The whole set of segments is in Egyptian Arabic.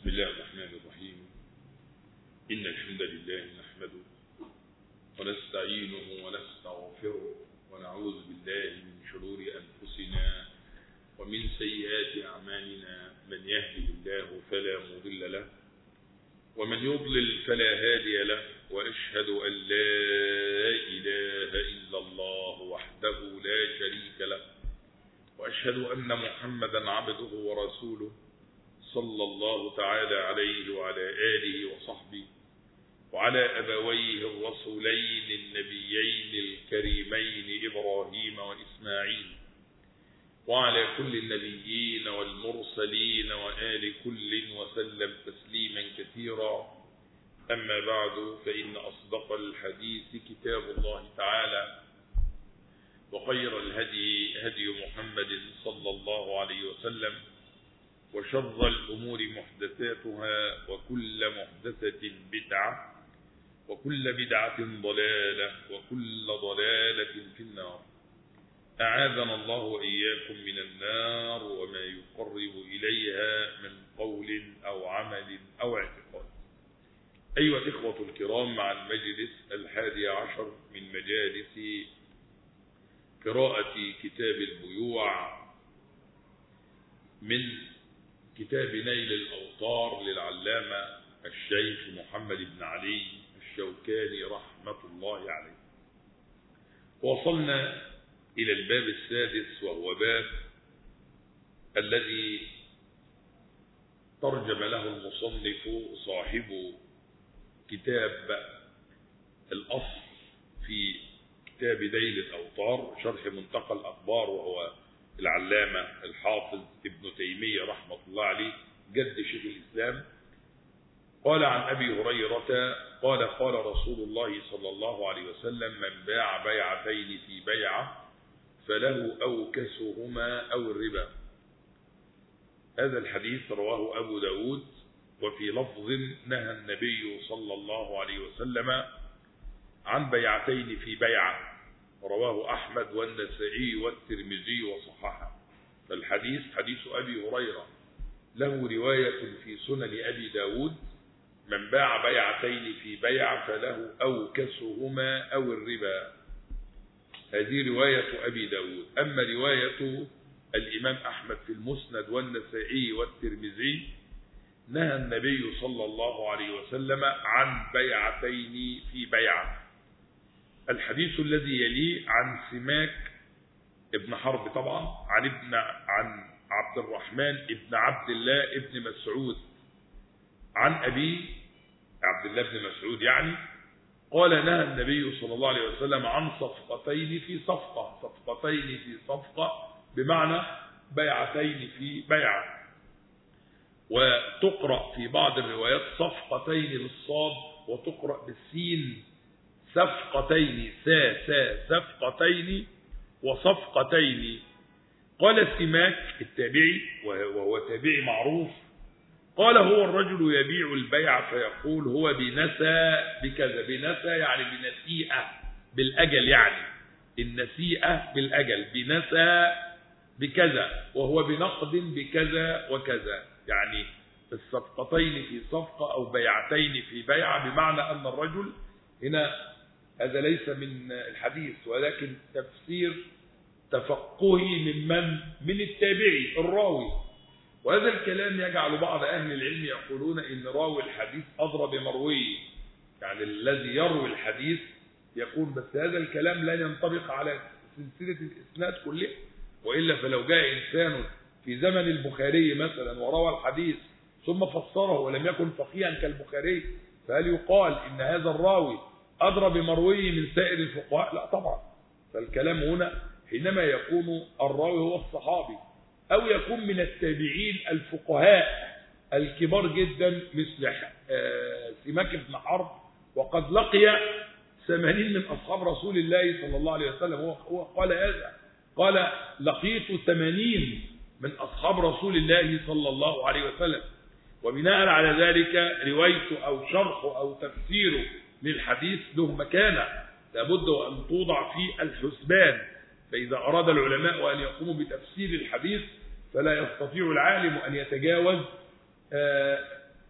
بسم الله الرحمن الرحيم إن الحمد لله نحمده ونستعينه ونستغفره ونعوذ بالله من شرور أنفسنا ومن سيئات أعمالنا من يهده الله فلا مضل له ومن يضلل فلا هادي له وأشهد أن لا إله إلا الله وحده لا شريك له وأشهد أن محمدا عبده ورسوله صلى الله تعالى عليه وعلى آله وصحبه وعلى أبويه الرسولين النبيين الكريمين إبراهيم وإسماعيل وعلى كل النبيين والمرسلين وآل كل وسلم تسليما كثيرا أما بعد فإن أصدق الحديث كتاب الله تعالى وخير الهدي هدي محمد صلى الله عليه وسلم وشر الأمور محدثاتها وكل محدثة بدعة وكل بدعة ضلالة وكل ضلالة في النار أعاذنا الله وإياكم من النار وما يقرب إليها من قول أو عمل أو اعتقاد أيها الإخوة الكرام مع المجلس الحادي عشر من مجالس قراءة كتاب البيوع من كتاب نيل الأوطار للعلامة الشيخ محمد بن علي الشوكاني رحمة الله عليه وصلنا إلى الباب السادس وهو باب الذي ترجم له المصنف صاحب كتاب الأصل في كتاب نيل الأوطار شرح منتقى الأخبار وهو العلامة الحافظ ابن تيمية رحمة الله عليه جد شيخ الإسلام قال عن أبي هريرة قال قال رسول الله صلى الله عليه وسلم من باع بيعتين في بيعة فله أوكسهما أو الربا هذا الحديث رواه أبو داود وفي لفظ نهى النبي صلى الله عليه وسلم عن بيعتين في بيعة رواه أحمد والنسائي والترمذي وصححه فالحديث حديث أبي هريرة له رواية في سنن أبي داود من باع بيعتين في بيع فله أوكسهما أو الربا هذه رواية أبي داود أما رواية الإمام أحمد في المسند والنسائي والترمذي نهى النبي صلى الله عليه وسلم عن بيعتين في بيعه الحديث الذي يليه عن سماك ابن حرب طبعا عن ابن عن عبد الرحمن ابن عبد الله ابن مسعود عن أبي عبد الله بن مسعود يعني قال نهى النبي صلى الله عليه وسلم عن صفقتين في صفقة صفقتين في صفقة بمعنى بيعتين في بيعة وتقرأ في بعض الروايات صفقتين بالصاد وتقرأ بالسين صفقتين سا سا صفقتين وصفقتين قال سماك التابعي وهو تابعي معروف قال هو الرجل يبيع البيع فيقول هو بنسى بكذا بنسى يعني بنسيئة بالأجل يعني النسيئة بالأجل بنسى بكذا وهو بنقد بكذا وكذا يعني الصفقتين في صفقة أو بيعتين في بيعة بمعنى أن الرجل هنا هذا ليس من الحديث ولكن تفسير تفقهي ممن من التابعي الراوي وهذا الكلام يجعل بعض أهل العلم يقولون إن راوي الحديث أضرى بمرويه يعني الذي يروي الحديث يقول بس هذا الكلام لا ينطبق على سلسلة الإسناد كلها وإلا فلو جاء إنسان في زمن البخاري مثلا وروى الحديث ثم فسره ولم يكن فقيها كالبخاري فهل يقال إن هذا الراوي أدرى بمرويه من سائر الفقهاء لا طبعا فالكلام هنا حينما يكون الراوي هو الصحابي أو يكون من التابعين الفقهاء الكبار جدا مثل سماك بن حرب وقد لقي ثمانين من أصحاب رسول الله صلى الله عليه وسلم هو قال هذا قال لقيت ثمانين من أصحاب رسول الله صلى الله عليه وسلم وبناء على ذلك روايته أو شرحه أو تفسيره للحديث له مكانة لابد أن توضع في الحسبان فإذا أراد العلماء أن يقوموا بتفسير الحديث فلا يستطيع العالم أن يتجاوز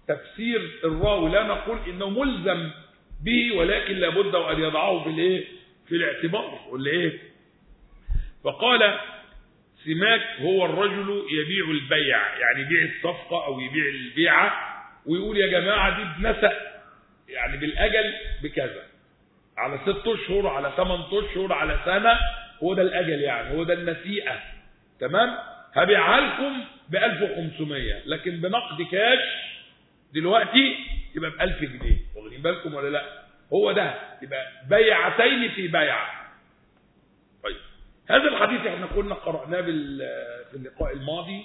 تفسير الراوي لا نقول انه ملزم به ولكن لابد ان يضعه في الايه في الاعتبار ولا ايه فقال سماك هو الرجل يبيع البيع يعني يبيع الصفقة او يبيع البيعة ويقول يا جماعة دي بنسق يعني بالاجل بكذا على ست اشهر على ثمان اشهر على سنة هو ده الاجل يعني هو ده النسيئة تمام هبيعها لكم ب 1500 لكن بنقد كاش دلوقتي يبقى ب 1000 جنيه واخدين بالكم ولا لا هو ده يبقى بيعتين في بيعه طيب هذا الحديث احنا كنا قرأناه في اللقاء الماضي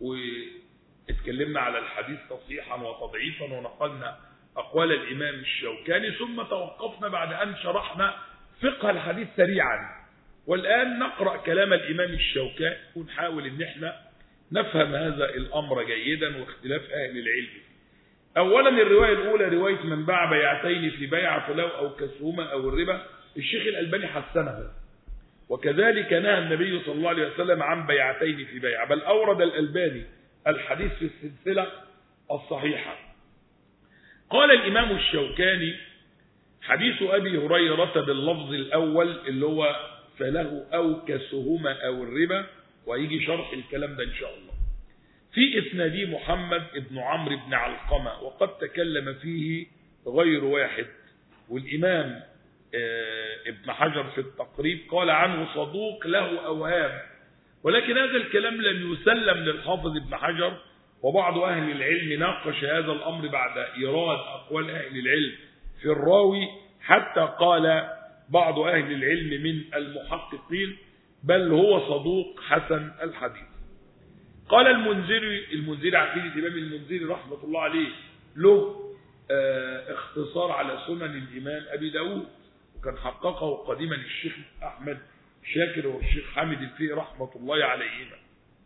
واتكلمنا على الحديث تصحيحا وتضعيفا ونقلنا أقوال الإمام الشوكاني ثم توقفنا بعد أن شرحنا فقه الحديث سريعا والآن نقرأ كلام الإمام الشوكاني ونحاول أن احنا نفهم هذا الأمر جيدا واختلاف أهل العلم أولا الرواية الأولى رواية من باع بيعتين في بيع فلو أو كسهما أو الربا الشيخ الألباني حسنها وكذلك نهى النبي صلى الله عليه وسلم عن بيعتين في بيع بل أورد الألباني الحديث في السلسلة الصحيحة قال الإمام الشوكاني حديث أبي هريرة باللفظ الأول اللي هو فله أو كسهما أو الربا ويجي شرح الكلام ده إن شاء الله في إسنادي محمد بن عمرو بن علقمة وقد تكلم فيه غير واحد والإمام ابن حجر في التقريب قال عنه صدوق له أوهام ولكن هذا الكلام لم يسلم للحافظ ابن حجر وبعض أهل العلم ناقش هذا الأمر بعد إيراد أقوال أهل العلم في الراوي حتى قال بعض أهل العلم من المحققين بل هو صدوق حسن الحديث قال المنذري المنذري عقيدة إمام المنذري رحمة الله عليه له اه اختصار على سنن الإمام أبي داود وكان حققه قديما الشيخ أحمد شاكر والشيخ حامد الفقي رحمة الله عليهما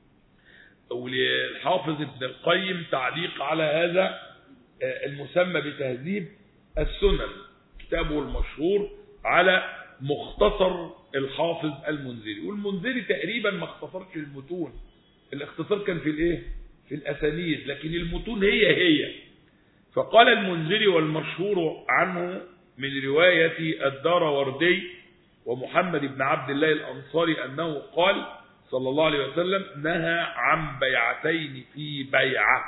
وللحافظ ابن القيم تعليق على هذا اه المسمى بتهذيب السنن كتابه المشهور على مختصر الحافظ المنذري والمنذري تقريبا ما اختصرش المتون الاختصار كان في الايه في الاسانيد لكن المتون هي هي فقال المنذري والمشهور عنه من رواية الدار وردي ومحمد بن عبد الله الأنصاري أنه قال صلى الله عليه وسلم نهى عن بيعتين في بيعة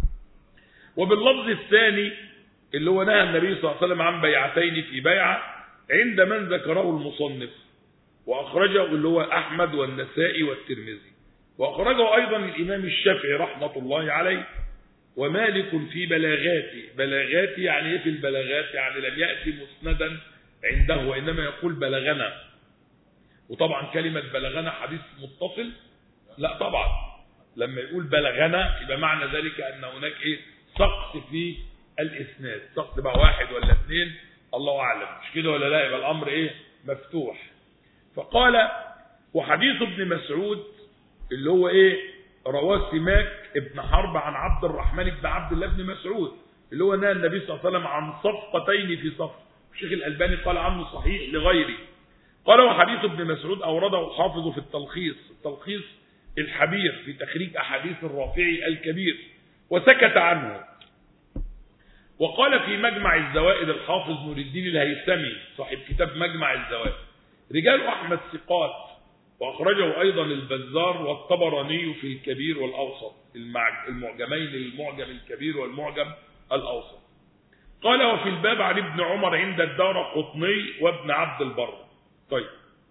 وباللفظ الثاني اللي هو نهى النبي صلى الله عليه وسلم عن بيعتين في بيعة عند من ذكره المصنف وأخرجه اللي هو أحمد والنسائي والترمذي وأخرجه أيضا الإمام الشافعي رحمة الله عليه ومالك في بلاغاته بلاغاتي يعني ايه في البلاغات يعني لم يأتي مسندا عنده وإنما يقول بلغنا وطبعا كلمة بلغنا حديث متصل لا طبعا لما يقول بلغنا يبقى معنى ذلك أن هناك ايه سقط في الإسناد سقط بقى واحد ولا اثنين الله أعلم مش كده ولا لا يبقى الأمر ايه مفتوح فقال وحديث ابن مسعود اللي هو ايه رواه سماك ابن حرب عن عبد الرحمن بن عبد الله بن مسعود اللي هو نهى النبي صلى الله عليه وسلم عن صفقتين في صفقه الشيخ الألباني قال عنه صحيح لغيره قال وحديث ابن مسعود أورده الحافظ في التلخيص التلخيص الحبير في تخريج أحاديث الرافعي الكبير وسكت عنه وقال في مجمع الزوائد الحافظ نور الدين الهيثمي صاحب كتاب مجمع الزوائد رجال أحمد ثقات وأخرجه أيضا البزار والطبراني في الكبير والأوسط المعجمين المعجم الكبير والمعجم الأوسط قال وفي الباب عن ابن عمر عند الدار قطني وابن عبد البر طيب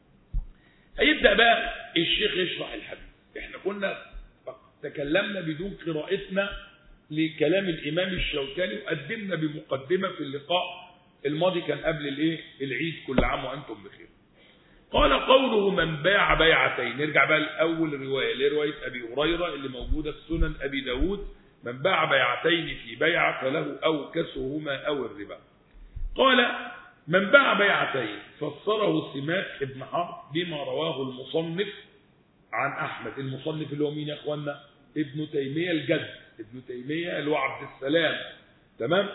هيبدأ بقى الشيخ يشرح الحديث احنا كنا تكلمنا بدون قراءتنا لكلام الإمام الشوكاني وقدمنا بمقدمة في اللقاء الماضي كان قبل الايه العيد كل عام وأنتم بخير قال قوله من باع بيعتين نرجع بقى لأول رواية لرواية أبي هريرة اللي موجودة في سنن أبي داود من باع بيعتين في بيعة فله أو كسهما أو الربا قال من باع بيعتين فسره سماك ابن حرب بما رواه المصنف عن أحمد المصنف اللي هو مين يا أخوانا ابن تيمية الجد ابن تيمية اللي هو عبد السلام تمام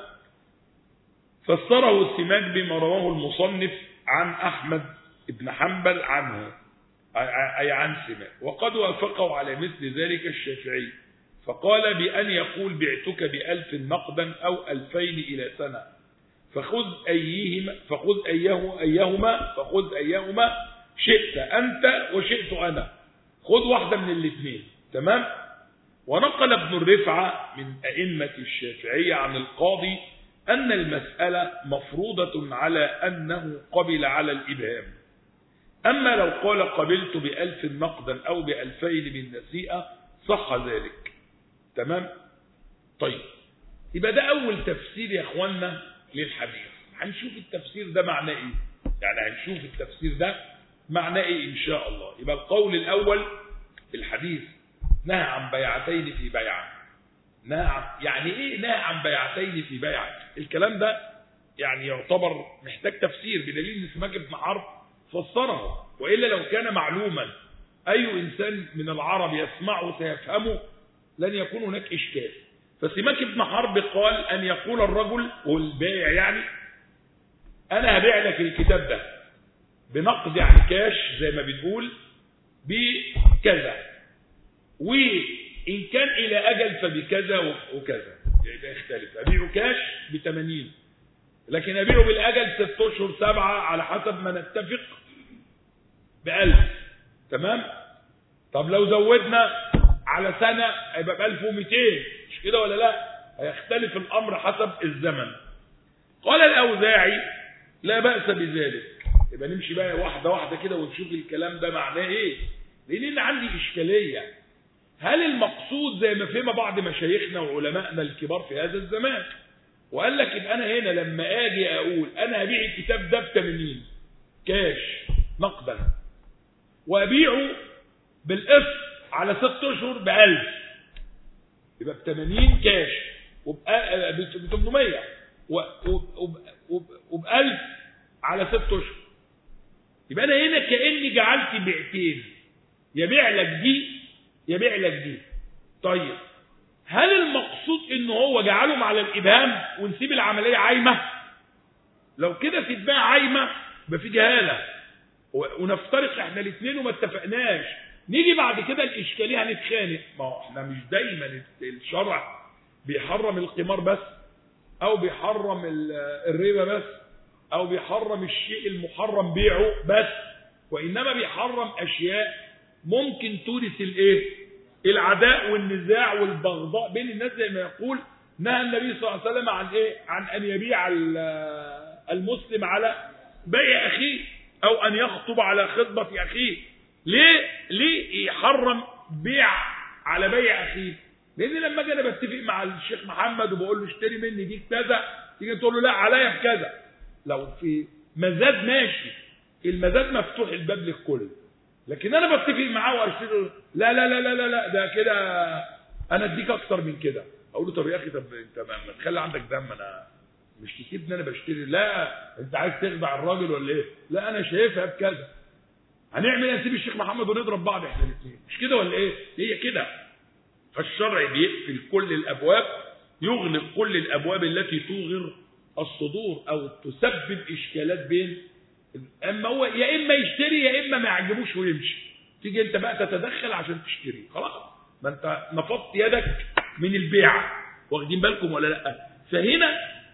فسره السماك بما رواه المصنف عن أحمد ابن حنبل عنه أي عن سماك وقد وافقه على مثل ذلك الشافعي فقال بأن يقول بعتك بألف نقدا أو ألفين إلى سنة فخذ أيهما فخذ أيه أيهما فخذ أيهما شئت أنت وشئت أنا خذ واحدة من الاثنين تمام ونقل ابن الرفعة من أئمة الشافعية عن القاضي أن المسألة مفروضة على أنه قبل على الإبهام أما لو قال قبلت بألف نقدا أو بألفين من نسيئة صح ذلك تمام طيب يبقى ده أول تفسير يا أخوانا للحديث هنشوف التفسير ده معناه إيه يعني هنشوف التفسير ده معناه إيه إن شاء الله يبقى القول الأول في الحديث نهى عن بيعتين في بيعة نهى عن يعني إيه نهى عن بيعتين في بيعة الكلام ده يعني يعتبر محتاج تفسير بدليل ان سماك بن حرب فسره وإلا لو كان معلوما أي إنسان من العرب يسمعه سيفهمه لن يكون هناك إشكال فسماك بن حرب قال أن يقول الرجل والبائع يعني أنا هبيع لك الكتاب ده بنقد يعني كاش زي ما بنقول بكذا وإن كان إلى أجل فبكذا وكذا يبقى يختلف أبيعه كاش ب 80 لكن أبيعه بالأجل 6 أشهر 7 على حسب ما نتفق ب 1000 تمام طب لو زودنا على سنة هيبقى ب 1200 مش كده ولا لا هيختلف الأمر حسب الزمن قال الأوزاعي لا بأس بذلك يبقى نمشي بقى واحدة واحدة كده ونشوف الكلام ده معناه ايه لأن عندي إشكالية هل المقصود زي ما فهم بعض مشايخنا وعلمائنا الكبار في هذا الزمان وقال لك ان انا هنا لما اجي اقول انا هبيع الكتاب ده ب 80 كاش نقدا وابيعه بالقسط على ست اشهر ب 1000 يبقى ب 80 كاش وب 800 وب 1000 على ست اشهر يبقى انا هنا كاني جعلت بيعتين يبيع لك دي يبيع لك دي طيب هل المقصود ان هو جعلهم على الابهام ونسيب العمليه عايمه لو كده تتباع عايمه يبقى في جهاله ونفترق احنا الاثنين وما اتفقناش نيجي بعد كده الاشكاليه هنتخانق ما هو احنا مش دايما الشرع بيحرم القمار بس او بيحرم الربا بس او بيحرم الشيء المحرم بيعه بس وانما بيحرم اشياء ممكن تورث الايه العداء والنزاع والبغضاء بين الناس زي ما يقول نهى النبي صلى الله عليه وسلم عن ايه عن ان يبيع المسلم على بيع اخيه او ان يخطب على خطبه اخيه ليه ليه يحرم بيع على بيع اخيه لان لما اجي انا بتفق مع الشيخ محمد وبقول له اشتري مني دي كذا تيجي تقول له لا عليا بكذا لو في مزاد ماشي المزاد مفتوح الباب للكل لكن انا بتفق معاه واشتري لا لا لا لا لا, لا ده كده انا اديك اكتر من كده اقول له طب يا اخي طب انت ما تخلي عندك دم انا مش تسيبني انا بشتري لا انت عايز تخدع الراجل ولا ايه لا انا شايفها بكذا هنعمل ايه نسيب الشيخ محمد ونضرب بعض احنا الاثنين مش كده ولا ايه هي كده فالشرع بيقفل كل الابواب يغلق كل الابواب التي توغر الصدور او تسبب اشكالات بين اما هو يا اما يشتري يا اما ما يعجبوش ويمشي تيجي انت بقى تتدخل عشان تشتري خلاص ما انت نفضت يدك من البيع واخدين بالكم ولا لا فهنا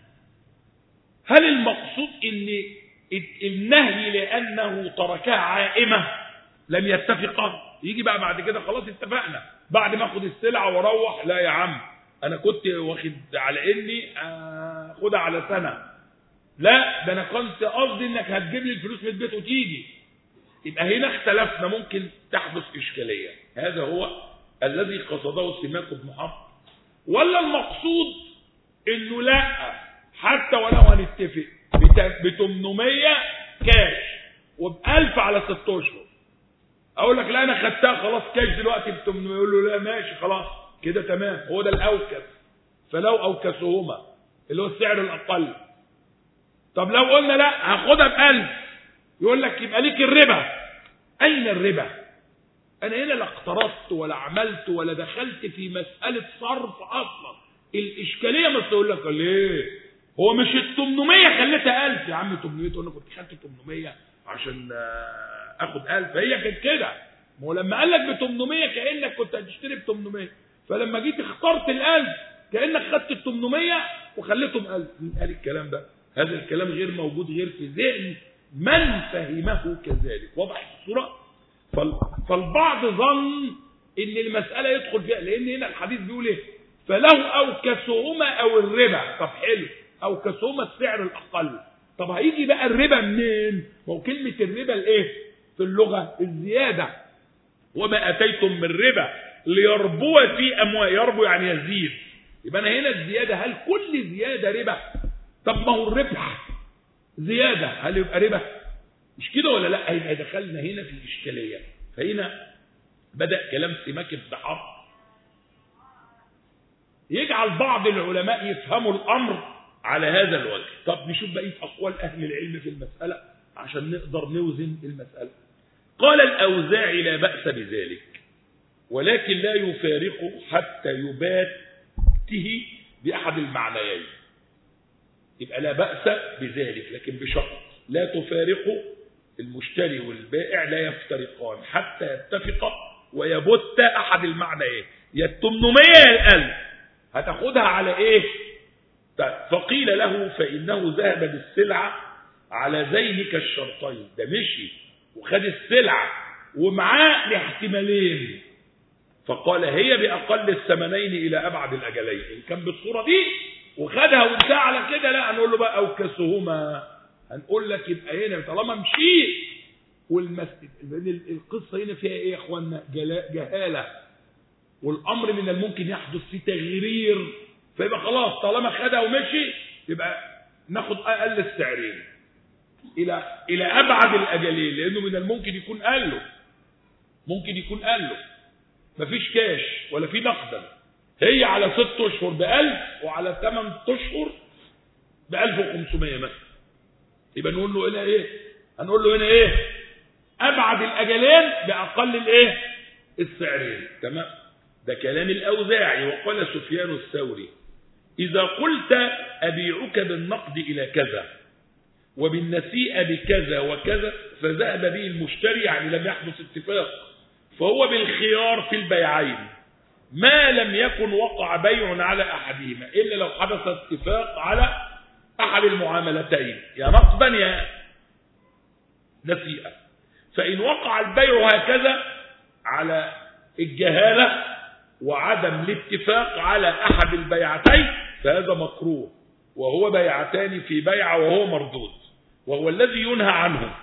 هل المقصود ان النهي لانه تركها عائمه لم يتفقا يجي بقى بعد كده خلاص اتفقنا بعد ما اخد السلعه واروح لا يا عم انا كنت واخد على اني اخدها على سنه لا ده انا كنت قصدي انك هتجيب لي الفلوس من البيت وتيجي يبقى هنا اختلفنا ممكن تحدث اشكاليه هذا هو الذي قصده سماك بن حرب ولا المقصود انه لا حتى ولو هنتفق ب 800 كاش وب 1000 على 6 اشهر اقول لك لا انا خدتها خلاص كاش دلوقتي ب 800 يقول له لا ماشي خلاص كده تمام هو ده الاوكس فلو اوكسهما اللي هو السعر الاقل طب لو قلنا لا هاخدها ب 1000 يقول لك يبقى ليك الربا اين الربا انا هنا لا اقترضت ولا عملت ولا دخلت في مساله صرف اصلا الاشكاليه بس اقول لك ليه هو مش ال 800 خليتها 1000 يا عم 800 تقول كنت خدت 800 عشان اخد 1000 هي كانت كده ما هو لما قال لك ب 800 كانك كنت هتشتري ب 800 فلما جيت اخترت الألف كأنك خدت ال 800 وخليتهم ألف مين قال الكلام ده هذا الكلام غير موجود غير في ذهن من فهمه كذلك واضح الصورة فالبعض ظن ان المسألة يدخل فيها لان هنا الحديث بيقول ايه فله او كسهما او الربا طب حلو او كسهما السعر الاقل طب هيجي بقى الربا منين ما هو كلمة الربا الايه في اللغة الزيادة وما اتيتم من ربا ليربو في اموال يربو يعني يزيد يبقى انا هنا الزيادة هل كل زيادة ربا طب ما هو الربح زيادة هل يبقى ربا مش كده ولا لا هيبقى دخلنا هنا في الإشكالية فهنا بدأ كلام سماك الضحار يجعل بعض العلماء يفهموا الأمر على هذا الوجه طب نشوف بقية أقوال أهل العلم في المسألة عشان نقدر نوزن المسألة قال الأوزاعي لا بأس بذلك ولكن لا يفارقه حتى يباته بأحد المعنيين يبقى لا بأس بذلك لكن بشرط لا تفارقه المشتري والبائع لا يفترقان حتى يتفقا ويبت أحد المعنيين يا ال 800 يا ال 1000 هتاخدها على إيه فقيل له فإنه ذهب بالسلعة على ذينك الشرطين ده مشي وخد السلعة ومعاه لاحتمالين فقال هي بأقل الثمنين إلى أبعد الأجلين إن كان بالصورة دي وخدها وانتهى على كده لا هنقول له بقى أوكسهما هنقول لك يبقى هنا طالما مشيت والمسجد القصة هنا فيها ايه يا اخوانا جهالة والامر من الممكن يحدث فيه تغيير فيبقى خلاص طالما خدها ومشي يبقى ناخد اقل السعرين الى الى ابعد الاجلين لانه من الممكن يكون قال له ممكن يكون قال له مفيش كاش ولا في نقدا هي على ست اشهر ب 1000 وعلى ثمان اشهر ب 1500 مثلا يبقى نقول له هنا ايه هنقول له هنا ايه ابعد الاجلين باقل الايه السعرين تمام ده كلام الاوزاعي وقال سفيان الثوري اذا قلت ابيعك بالنقد الى كذا وبالنسيئه بكذا وكذا فذهب به المشتري يعني لم يحدث اتفاق فهو بالخيار في البيعين ما لم يكن وقع بيع على احدهما الا لو حدث اتفاق على احد المعاملتين يا نقدا يا نسيئه فان وقع البيع هكذا على الجهاله وعدم الاتفاق على احد البيعتين فهذا مكروه وهو بيعتان في بيعه وهو مردود وهو الذي ينهى عنه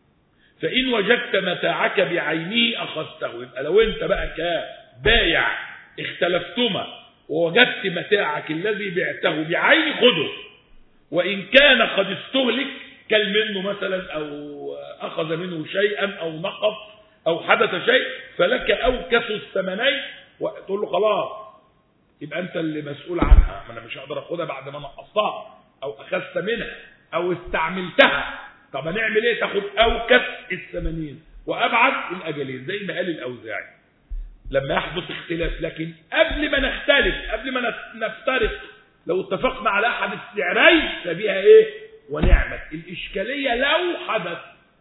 فإن وجدت متاعك بعينه أخذته يبقى لو أنت بقى كبايع اختلفتما ووجدت متاعك الذي بعته بعين خذه وإن كان قد استهلك كل منه مثلا أو أخذ منه شيئا أو نقص أو حدث شيء فلك أوكس الثمنين وتقول له خلاص يبقى أنت اللي مسؤول عنها ما أنا مش هقدر أخدها بعد ما نقصتها أو أخذت منها أو استعملتها طب هنعمل ايه تاخد اوكس الثمانين وابعد الاجلين زي ما قال الاوزاعي لما يحدث اختلاف لكن قبل ما نختلف قبل ما نفترق لو اتفقنا على احد السعرين فبيها ايه ونعمت الاشكاليه لو حدث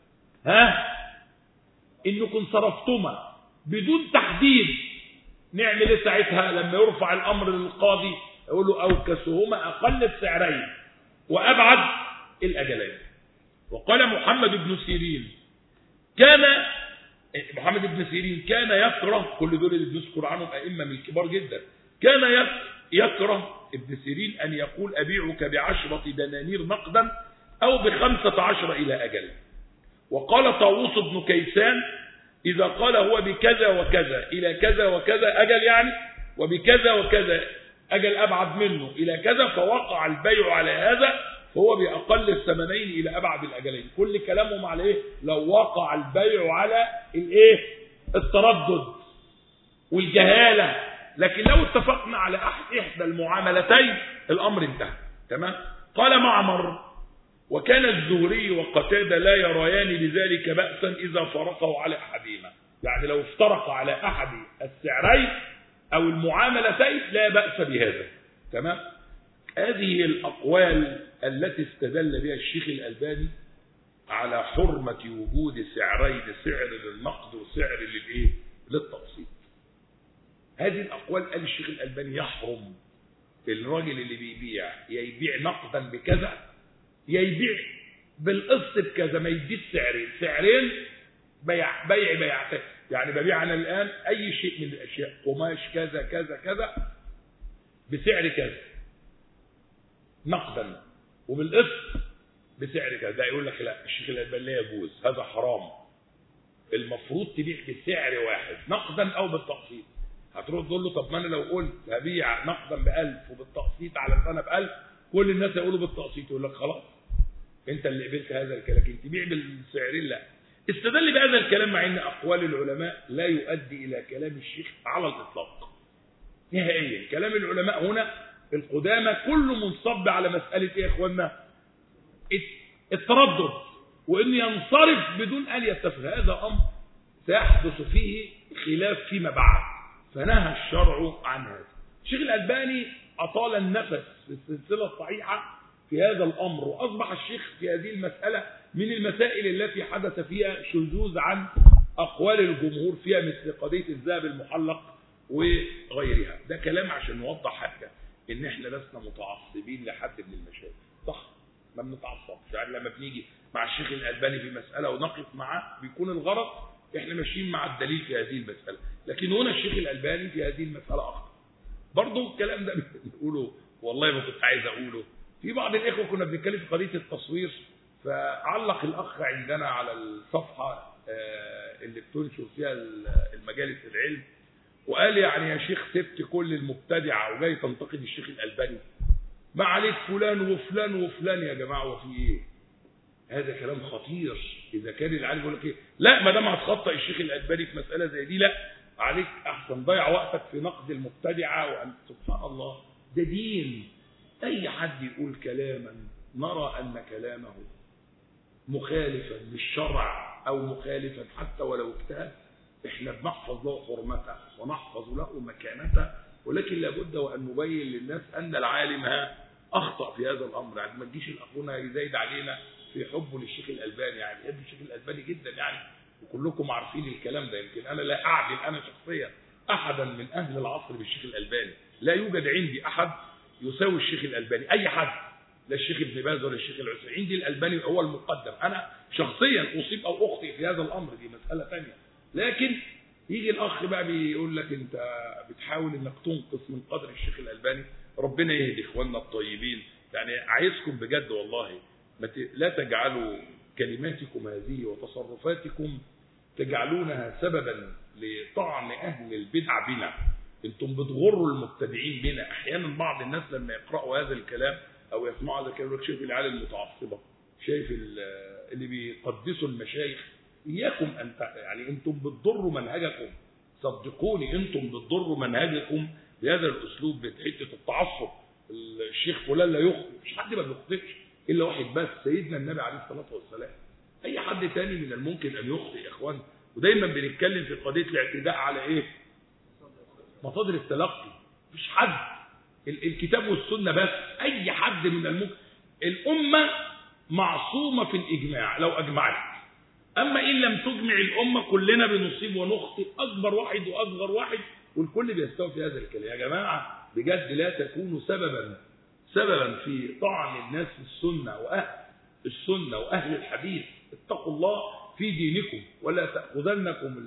ها انكم صرفتما بدون تحديد نعمل ايه ساعتها لما يرفع الامر للقاضي يقول له اوكسهما اقل السعرين وابعد الاجلين وقال محمد بن سيرين كان محمد بن سيرين كان يكره كل دول اللي بنذكر عنهم أئمة من الكبار جدا كان يكره ابن سيرين أن يقول أبيعك بعشرة دنانير نقدا أو بخمسة عشر إلى أجل وقال طاووس بن كيسان إذا قال هو بكذا وكذا إلى كذا وكذا أجل يعني وبكذا وكذا أجل أبعد منه إلى كذا فوقع البيع على هذا فهو بأقل الثمنين إلى أبعد الأجلين كل كلامهم على إيه لو وقع البيع على الإيه التردد والجهالة لكن لو اتفقنا على أحد إحدى المعاملتين الأمر انتهى تمام قال معمر وكان الزهري وقتادة لا يريان بذلك بأسا إذا فرقوا على أحدهما يعني لو افترق على أحد السعرين أو المعاملتين لا بأس بهذا تمام هذه الأقوال التي استدل بها الشيخ الألباني على حرمة وجود سعرين سعر للنقد وسعر للإيه؟ للتقسيط هذه الأقوال قال الشيخ الألباني يحرم الراجل اللي بيبيع يا يبيع نقدا بكذا يا يبيع بالقسط بكذا ما يديش سعرين سعرين بيع بيع بيع يعني ببيع انا الان اي شيء من الاشياء قماش كذا كذا كذا بسعر كذا نقدا وبالقسط بسعر كذا ده يقول لك لا الشيخ الالباني لا يجوز هذا حرام المفروض تبيع بسعر واحد نقدا او بالتقسيط هتروح تقول له طب ما انا لو قلت هبيع نقدا ب 1000 وبالتقسيط على السنه ب 1000 كل الناس هيقولوا بالتقسيط يقول لك خلاص انت اللي قبلت هذا الكلام لكن تبيع بالسعرين لا استدل بهذا الكلام مع ان اقوال العلماء لا يؤدي الى كلام الشيخ على الاطلاق نهائيا كلام العلماء هنا القدامى كله منصب على مساله ايه يا اخوانا التردد وان ينصرف بدون ان يتفق هذا امر سيحدث فيه خلاف فيما بعد فنهى الشرع عن هذا الشيخ الالباني اطال النفس في السلسله الصحيحه في هذا الامر واصبح الشيخ في هذه المساله من المسائل التي حدث فيها شذوذ عن اقوال الجمهور فيها مثل قضيه الذهب المحلق وغيرها ده كلام عشان نوضح حاجه ان احنا لسنا متعصبين لحد من المشايخ صح ما بنتعصبش يعني لما بنيجي مع الشيخ الالباني في مساله ونقف معاه بيكون الغرض احنا ماشيين مع الدليل في هذه المساله لكن هنا الشيخ الالباني في هذه المساله اخطا برضه الكلام ده بنقوله والله ما كنت عايز اقوله في بعض الاخوه كنا بنتكلم في قضيه التصوير فعلق الاخ عندنا على الصفحه اللي بتنشر فيها المجالس العلم وقال يعني يا شيخ سبت كل المبتدعه وجاي تنتقد الشيخ الالباني ما عليك فلان وفلان وفلان يا جماعه وفي ايه هذا كلام خطير اذا كان العالم يقول لك ايه لا ما دام هتخطئ الشيخ الالباني في مساله زي دي لا عليك احسن ضيع وقتك في نقد المبتدعه وان سبحان الله ده دين اي حد يقول كلاما نرى ان كلامه مخالفا للشرع او مخالفا حتى ولو اجتهد احنا بنحفظ له حرمته ونحفظ له مكانته ولكن لابد وان نبين للناس ان العالم اخطا في هذا الامر يعني ما تجيش الاخونا يزايد علينا في حبه للشيخ الالباني يعني يحب الشيخ الالباني جدا يعني وكلكم عارفين الكلام ده يمكن انا لا اعدل انا شخصيا احدا من اهل العصر بالشيخ الالباني لا يوجد عندي احد يساوي الشيخ الالباني اي حد لا الشيخ ابن باز ولا الشيخ العثيمين عندي الالباني هو المقدم انا شخصيا اصيب او اخطئ في هذا الامر دي مساله ثانيه لكن يجي الاخ بقى بيقول لك انت بتحاول انك تنقص من قدر الشيخ الالباني ربنا يهدي اخواننا الطيبين يعني عايزكم بجد والله لا تجعلوا كلماتكم هذه وتصرفاتكم تجعلونها سببا لطعن اهل البدع بنا انتم بتغروا المبتدعين بنا احيانا بعض الناس لما يقراوا هذا الكلام او يسمعوا هذا الكلام يقول شايف العيال المتعصبه شايف اللي بيقدسوا المشايخ اياكم ان يعني انتم بتضروا منهجكم صدقوني انتم بتضروا منهجكم بهذا الاسلوب بحته التعصب الشيخ فلان لا يخطئ مش حد ما بيخطئش الا واحد بس سيدنا النبي عليه الصلاه والسلام اي حد تاني من الممكن ان يخطئ يا اخوان ودايما بنتكلم في قضيه الاعتداء على ايه مصادر التلقي مفيش حد الكتاب والسنه بس اي حد من الممكن الامه معصومه في الاجماع لو اجمعت اما ان لم تجمع الامه كلنا بنصيب ونخطئ اكبر واحد واصغر واحد والكل بيستوي في هذا الكلام يا جماعه بجد لا تكونوا سببا سببا في طعن الناس في السنه واهل السنه واهل الحديث اتقوا الله في دينكم ولا تاخذنكم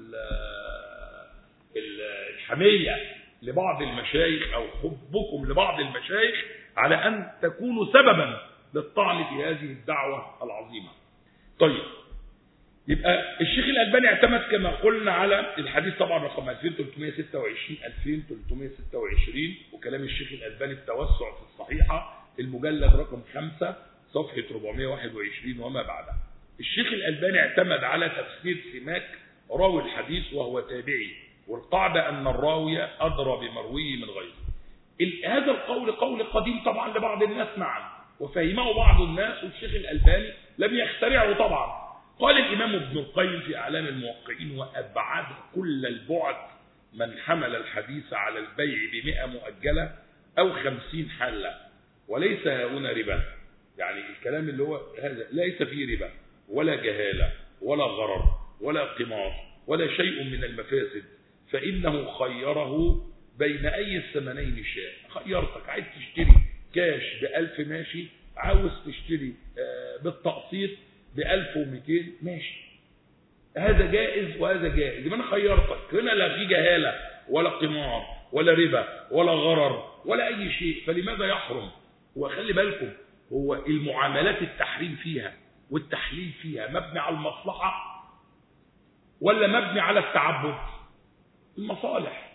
الحميه لبعض المشايخ او حبكم لبعض المشايخ على ان تكونوا سببا للطعن في هذه الدعوه العظيمه. طيب يبقى الشيخ الالباني اعتمد كما قلنا على الحديث طبعا رقم 2326 2326 وكلام الشيخ الالباني التوسع في الصحيحه المجلد رقم 5 صفحه 421 وما بعدها. الشيخ الالباني اعتمد على تفسير سماك راوي الحديث وهو تابعي والقاعده ان الراوي ادرى بمرويه من غيره. هذا القول قول قديم طبعا لبعض الناس نعم وفهمه بعض الناس والشيخ الالباني لم يخترعه طبعا قال الإمام ابن القيم في أعلام الموقعين وأبعد كل البعد من حمل الحديث على البيع بمئة مؤجلة أو خمسين حلة وليس هنا ربا يعني الكلام اللي هو هذا ليس فيه ربا ولا جهالة ولا غرر ولا قمار ولا شيء من المفاسد فإنه خيره بين أي الثمنين شاء خيرتك عايز تشتري كاش بألف ماشي عاوز تشتري آه، بالتقسيط بألف ومئتين ماشي هذا جائز وهذا جائز يبقى انا خيرتك هنا لا في جهالة ولا قمار ولا ربا ولا غرر ولا أي شيء فلماذا يحرم وخلي بالكم هو المعاملات التحريم فيها والتحليل فيها مبني على المصلحة ولا مبني على التعبد المصالح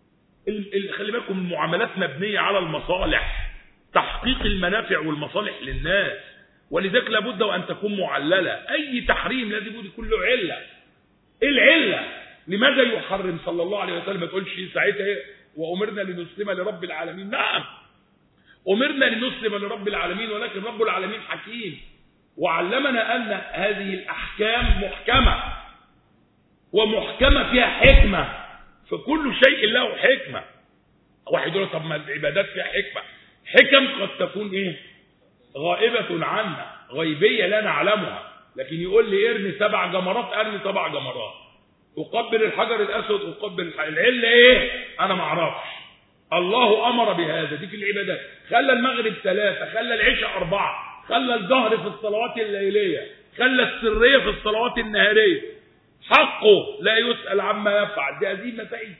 خلي بالكم المعاملات مبنية على المصالح تحقيق المنافع والمصالح للناس ولذلك لابد وأن تكون معللة أي تحريم لازم يكون له علة إيه العلة لماذا يحرم صلى الله عليه وسلم ما تقولش ساعتها ايه وأمرنا لنسلم لرب العالمين نعم أمرنا لنسلم لرب العالمين ولكن رب العالمين حكيم وعلمنا أن هذه الأحكام محكمة ومحكمة فيها حكمة فكل شيء له حكمة واحد يقول طب ما العبادات فيها حكمة حكم قد تكون ايه غائبة عنا غيبية لا نعلمها لكن يقول لي ارمي سبع جمرات ارمي سبع جمرات اقبل الحجر الاسود اقبل الحجر العله ايه انا ما اعرفش الله امر بهذا دي في العبادات خلى المغرب ثلاثه خلى العشاء اربعه خلى الجهر في الصلوات الليليه خلى السريه في الصلوات النهاريه حقه لا يسال عما يفعل دي هذه مسائل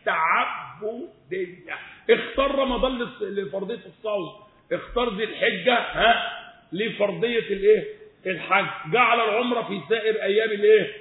تعبديه اختار رمضان لفرضيه الصوم اختار ذي الحجه ها لفرضيه الايه الحج جعل العمره في سائر ايام الايه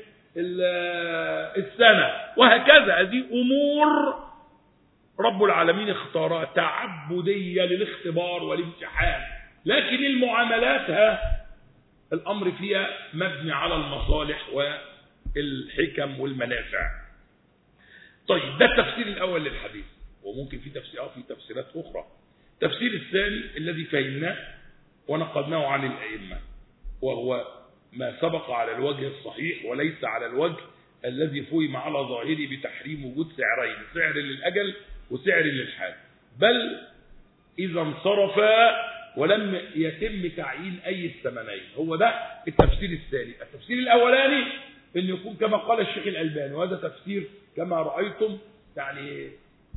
السنه وهكذا هذه امور رب العالمين اختارها تعبديه للاختبار والامتحان لكن المعاملات ها الامر فيها مبني على المصالح والحكم والمنافع طيب ده التفسير الاول للحديث وممكن في تفسيرات في تفسيرات اخرى التفسير الثاني الذي فهمناه ونقدناه عن الائمه وهو ما سبق على الوجه الصحيح وليس على الوجه الذي فهم على ظاهره بتحريم وجود سعرين سعر للأجل وسعر للحال بل إذا انصرفا ولم يتم تعيين أي الثمنين هو ده التفسير الثاني التفسير الأولاني أن يكون كما قال الشيخ الألباني وهذا تفسير كما رأيتم يعني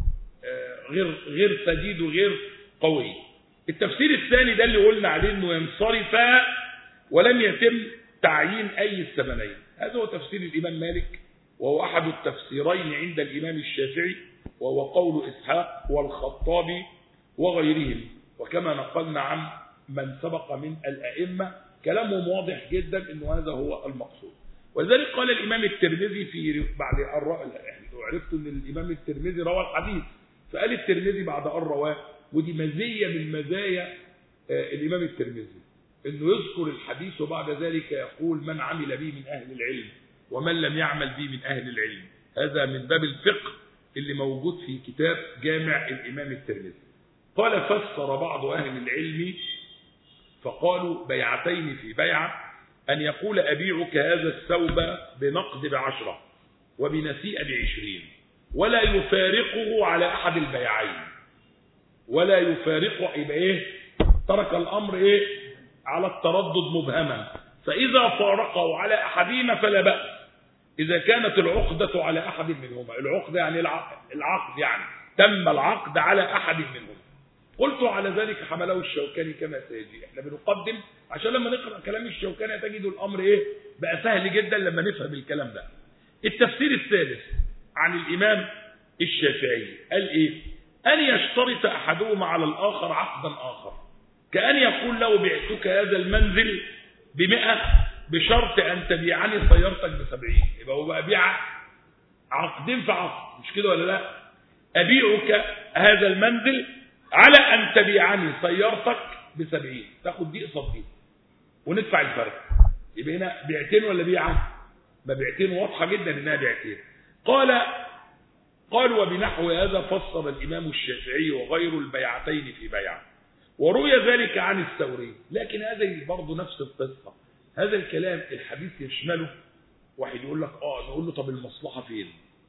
غير غير سديد وغير قوي التفسير الثاني ده اللي قلنا عليه انه ينصرفا ولم يتم تعيين أي الثمنين هذا هو تفسير الإمام مالك وهو أحد التفسيرين عند الإمام الشافعي وهو قول إسحاق والخطابي وغيرهم وكما نقلنا عن من سبق من الأئمة كلامهم واضح جدا أنه هذا هو المقصود ولذلك قال الإمام الترمذي في بعد يعني عرفت أن الإمام الترمذي روى الحديث فقال الترمذي بعد أن رواه ودي مزية من مزايا الإمام الترمذي انه يذكر الحديث وبعد ذلك يقول من عمل به من اهل العلم ومن لم يعمل به من اهل العلم هذا من باب الفقه اللي موجود في كتاب جامع الامام الترمذي قال فسر بعض اهل العلم فقالوا بيعتين في بيعه ان يقول ابيعك هذا الثوب بنقد بعشره وبنسيئه بعشرين ولا يفارقه على احد البيعين ولا يفارقه يبقى ايه ترك الامر ايه على التردد مبهما فإذا فارقه على أحدهما فلا بأس إذا كانت العقدة على أحد منهما العقدة يعني العقد, العقد يعني تم العقد على أحد منهما قلت على ذلك حمله الشوكاني كما سيجي احنا بنقدم عشان لما نقرأ كلام الشوكاني تجد الأمر إيه بقى سهل جدا لما نفهم الكلام ده التفسير الثالث عن الإمام الشافعي قال إيه أن يشترط أحدهما على الآخر عقدا آخر كأن يقول له بعتك هذا المنزل بمئة بشرط أن تبيعني سيارتك بسبعين يبقى هو بقى بيع عقدين في عقد مش كده ولا لا أبيعك هذا المنزل على أن تبيعني سيارتك بسبعين تاخد دي قصاد دي وندفع الفرق يبقى هنا بيعتين ولا بيعة ما بيعتين واضحة جدا إنها بيعتين قال قال وبنحو هذا فسر الإمام الشافعي وغير البيعتين في بيعه وروي ذلك عن الثوري لكن هذا برضه نفس القصة هذا الكلام الحديث يشمله واحد يقول لك اه نقول له طب المصلحة فين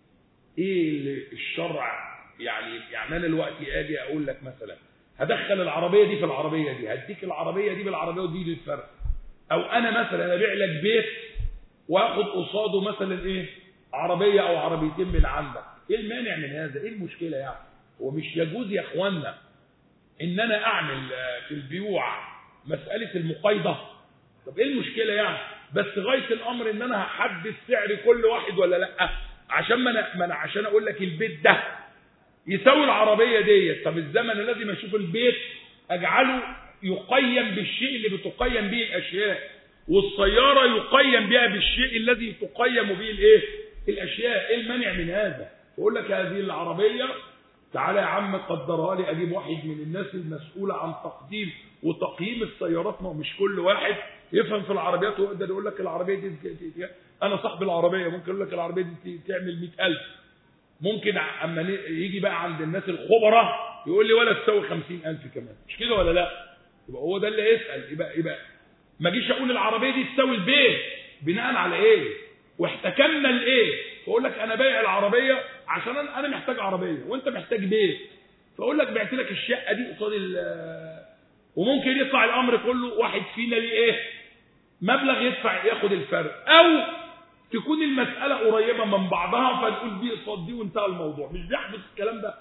ايه اللي الشرع يعني يعني انا دلوقتي اجي اقول لك مثلا هدخل العربية دي في العربية دي هديك العربية دي بالعربية ودي للفرق او انا مثلا ابيع لك بيت واخد قصاده مثلا ايه عربية او عربيتين من عندك ايه المانع من هذا ايه المشكلة يعني هو مش يجوز يا اخوانا ان انا اعمل آه، في البيوع مساله المقايضه طب ايه المشكله يعني بس غايه الامر ان انا هحدد سعر كل واحد ولا لا عشان ما انا ما انا عشان اقول لك البيت ده يساوي العربيه ديت طب الزمن لازم اشوف البيت اجعله يقيم بالشيء اللي بتقيم به الاشياء والسياره يقيم بها بالشيء الذي تقيم به الايه الاشياء ايه المانع من هذا بقول لك هذه العربيه تعالى يا عم قدرها لي اجيب واحد من الناس المسؤوله عن تقديم وتقييم السيارات ما هو مش كل واحد يفهم في العربيات ويقدر يقول لك العربيه دي, دي, دي, دي انا صاحب العربيه ممكن يقول لك العربيه دي تعمل 100000 ممكن اما يجي بقى عند الناس الخبراء يقول لي ولا تساوي 50000 كمان مش كده ولا لا يبقى هو ده اللي يسال يبقى يبقى ما اجيش اقول العربيه دي تساوي البيت بناء على ايه واحتكمنا لايه فاقول لك انا بايع العربيه عشان انا انا محتاج عربيه وانت محتاج بيت فاقول لك بعت لك الشقه دي قصاد وممكن يطلع الامر كله واحد فينا ليه ايه مبلغ يدفع ياخد الفرق او تكون المساله قريبه من بعضها فنقول دي قصاد دي وانتهى الموضوع مش بيحدث الكلام ده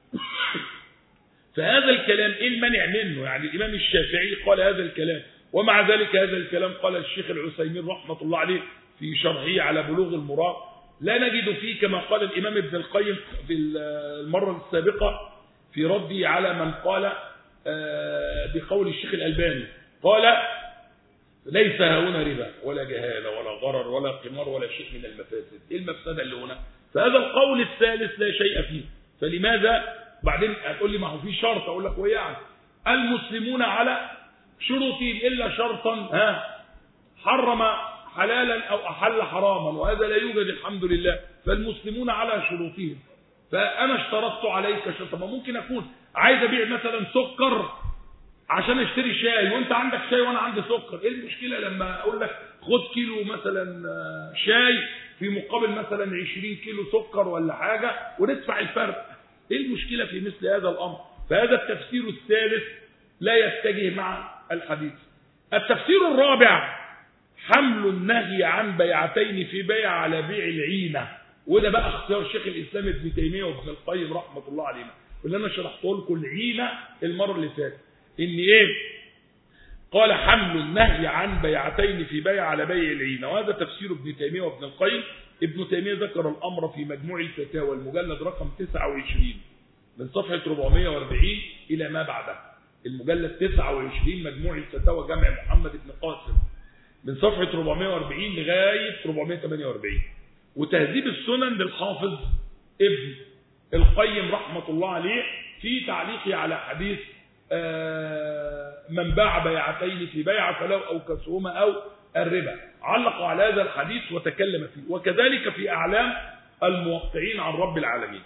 فهذا الكلام ايه المانع منه يعني الامام الشافعي قال هذا الكلام ومع ذلك هذا الكلام قال الشيخ العثيمين رحمه الله عليه في شرحه على بلوغ المراد لا نجد فيه كما قال الامام ابن القيم في المره السابقه في رده على من قال بقول الشيخ الالباني قال ليس هنا ربا ولا جهاله ولا غرر ولا قمار ولا شيء من المفاسد ايه المفسده اللي هنا فهذا القول الثالث لا شيء فيه فلماذا بعدين هتقول لي ما هو في شرط اقول لك وايه يعني المسلمون على شروطهم الا شرطا ها حرم حلالا او احل حراما وهذا لا يوجد الحمد لله فالمسلمون على شروطهم فانا اشترطت عليك شرطا ما ممكن اكون عايز ابيع مثلا سكر عشان اشتري شاي وانت عندك شاي وانا عندي سكر ايه المشكله لما اقول لك خد كيلو مثلا شاي في مقابل مثلا 20 كيلو سكر ولا حاجه وندفع الفرق ايه المشكله في مثل هذا الامر فهذا التفسير الثالث لا يتجه مع الحديث التفسير الرابع حمل النهي عن بيعتين في بيع على بيع العينه وده بقى اختيار شيخ الاسلام ابن تيميه وابن القيم رحمه الله عليهم واللي انا شرحته لكم العينه المره اللي فاتت ان ايه قال حمل النهي عن بيعتين في بيع على بيع العينه وهذا تفسير ابن تيميه وابن القيم ابن تيميه ذكر الامر في مجموع الفتاوى المجلد رقم 29 من صفحه 440 الى ما بعده المجلد 29 مجموع الفتاوى جمع محمد بن قاسم من صفحه 440 لغايه 448 وتهذيب السنن للحافظ ابن القيم رحمه الله عليه في تعليقه على حديث من باع بيعتين في بيع فلو أو كسهما أو الربا علق على هذا الحديث وتكلم فيه وكذلك في أعلام الموقعين عن رب العالمين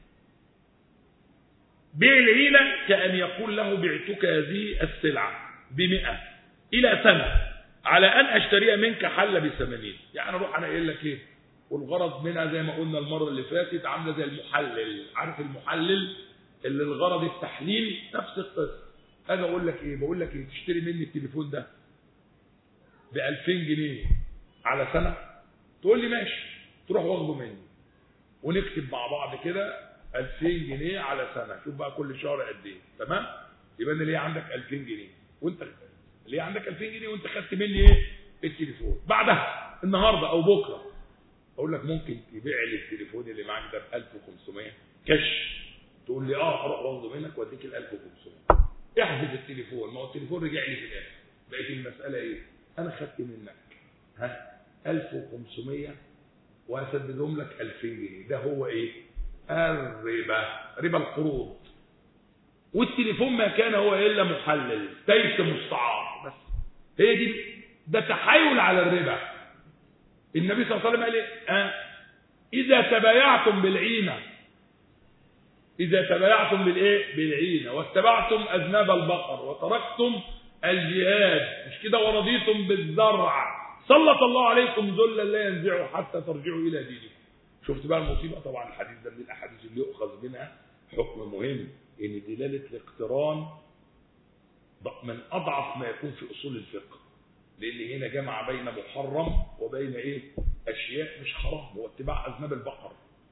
بيع العينة كأن يقول له بعتك هذه السلعة بمئة إلى سنة على أن أشتريها منك حل بثمانين يعني أروح أنا قايل لك إيه والغرض منها زي ما قلنا المرة اللي فاتت عاملة زي المحلل عارف المحلل اللي الغرض التحليل نفس القصه انا اقول لك ايه بقول لك ايه تشتري مني التليفون ده ب 2000 جنيه على سنه تقول لي ماشي تروح واخده مني ونكتب مع بعض كده 2000 جنيه على سنه شوف بقى كل شهر قد ايه تمام يبقى انا ليه عندك 2000 جنيه وانت ليه عندك 2000 جنيه وانت خدت مني ايه التليفون بعدها النهارده او بكره اقول لك ممكن تبيع لي التليفون اللي معاك ده ب 1500 كاش تقول لي اه اروح واخده منك واديك ال 1500 احذف التليفون ما هو التليفون رجع لي في الاخر بقت المساله ايه انا خدت منك ها 1500 وهسددهم لك 2000 جنيه ده هو ايه الربا ربا القروض والتليفون ما كان هو الا محلل تيس مستعار بس هي دي ده تحايل على الربا النبي صلى الله عليه وسلم قال ايه آه اذا تبايعتم بالعينه إذا تبايعتم بالإيه؟ بالعينة واتبعتم أذناب البقر وتركتم الجهاد مش كده ورضيتم بالزرع سلط الله عليكم ذلا لا ينزعه حتى ترجعوا إلى دينكم شفت بقى المصيبة طبعا الحديث ده من الأحاديث اللي يؤخذ منها حكم مهم إن دلالة الاقتران من أضعف ما يكون في أصول الفقه لأن هنا جمع بين محرم وبين إيه؟ أشياء مش حرام هو اتباع أذناب البقر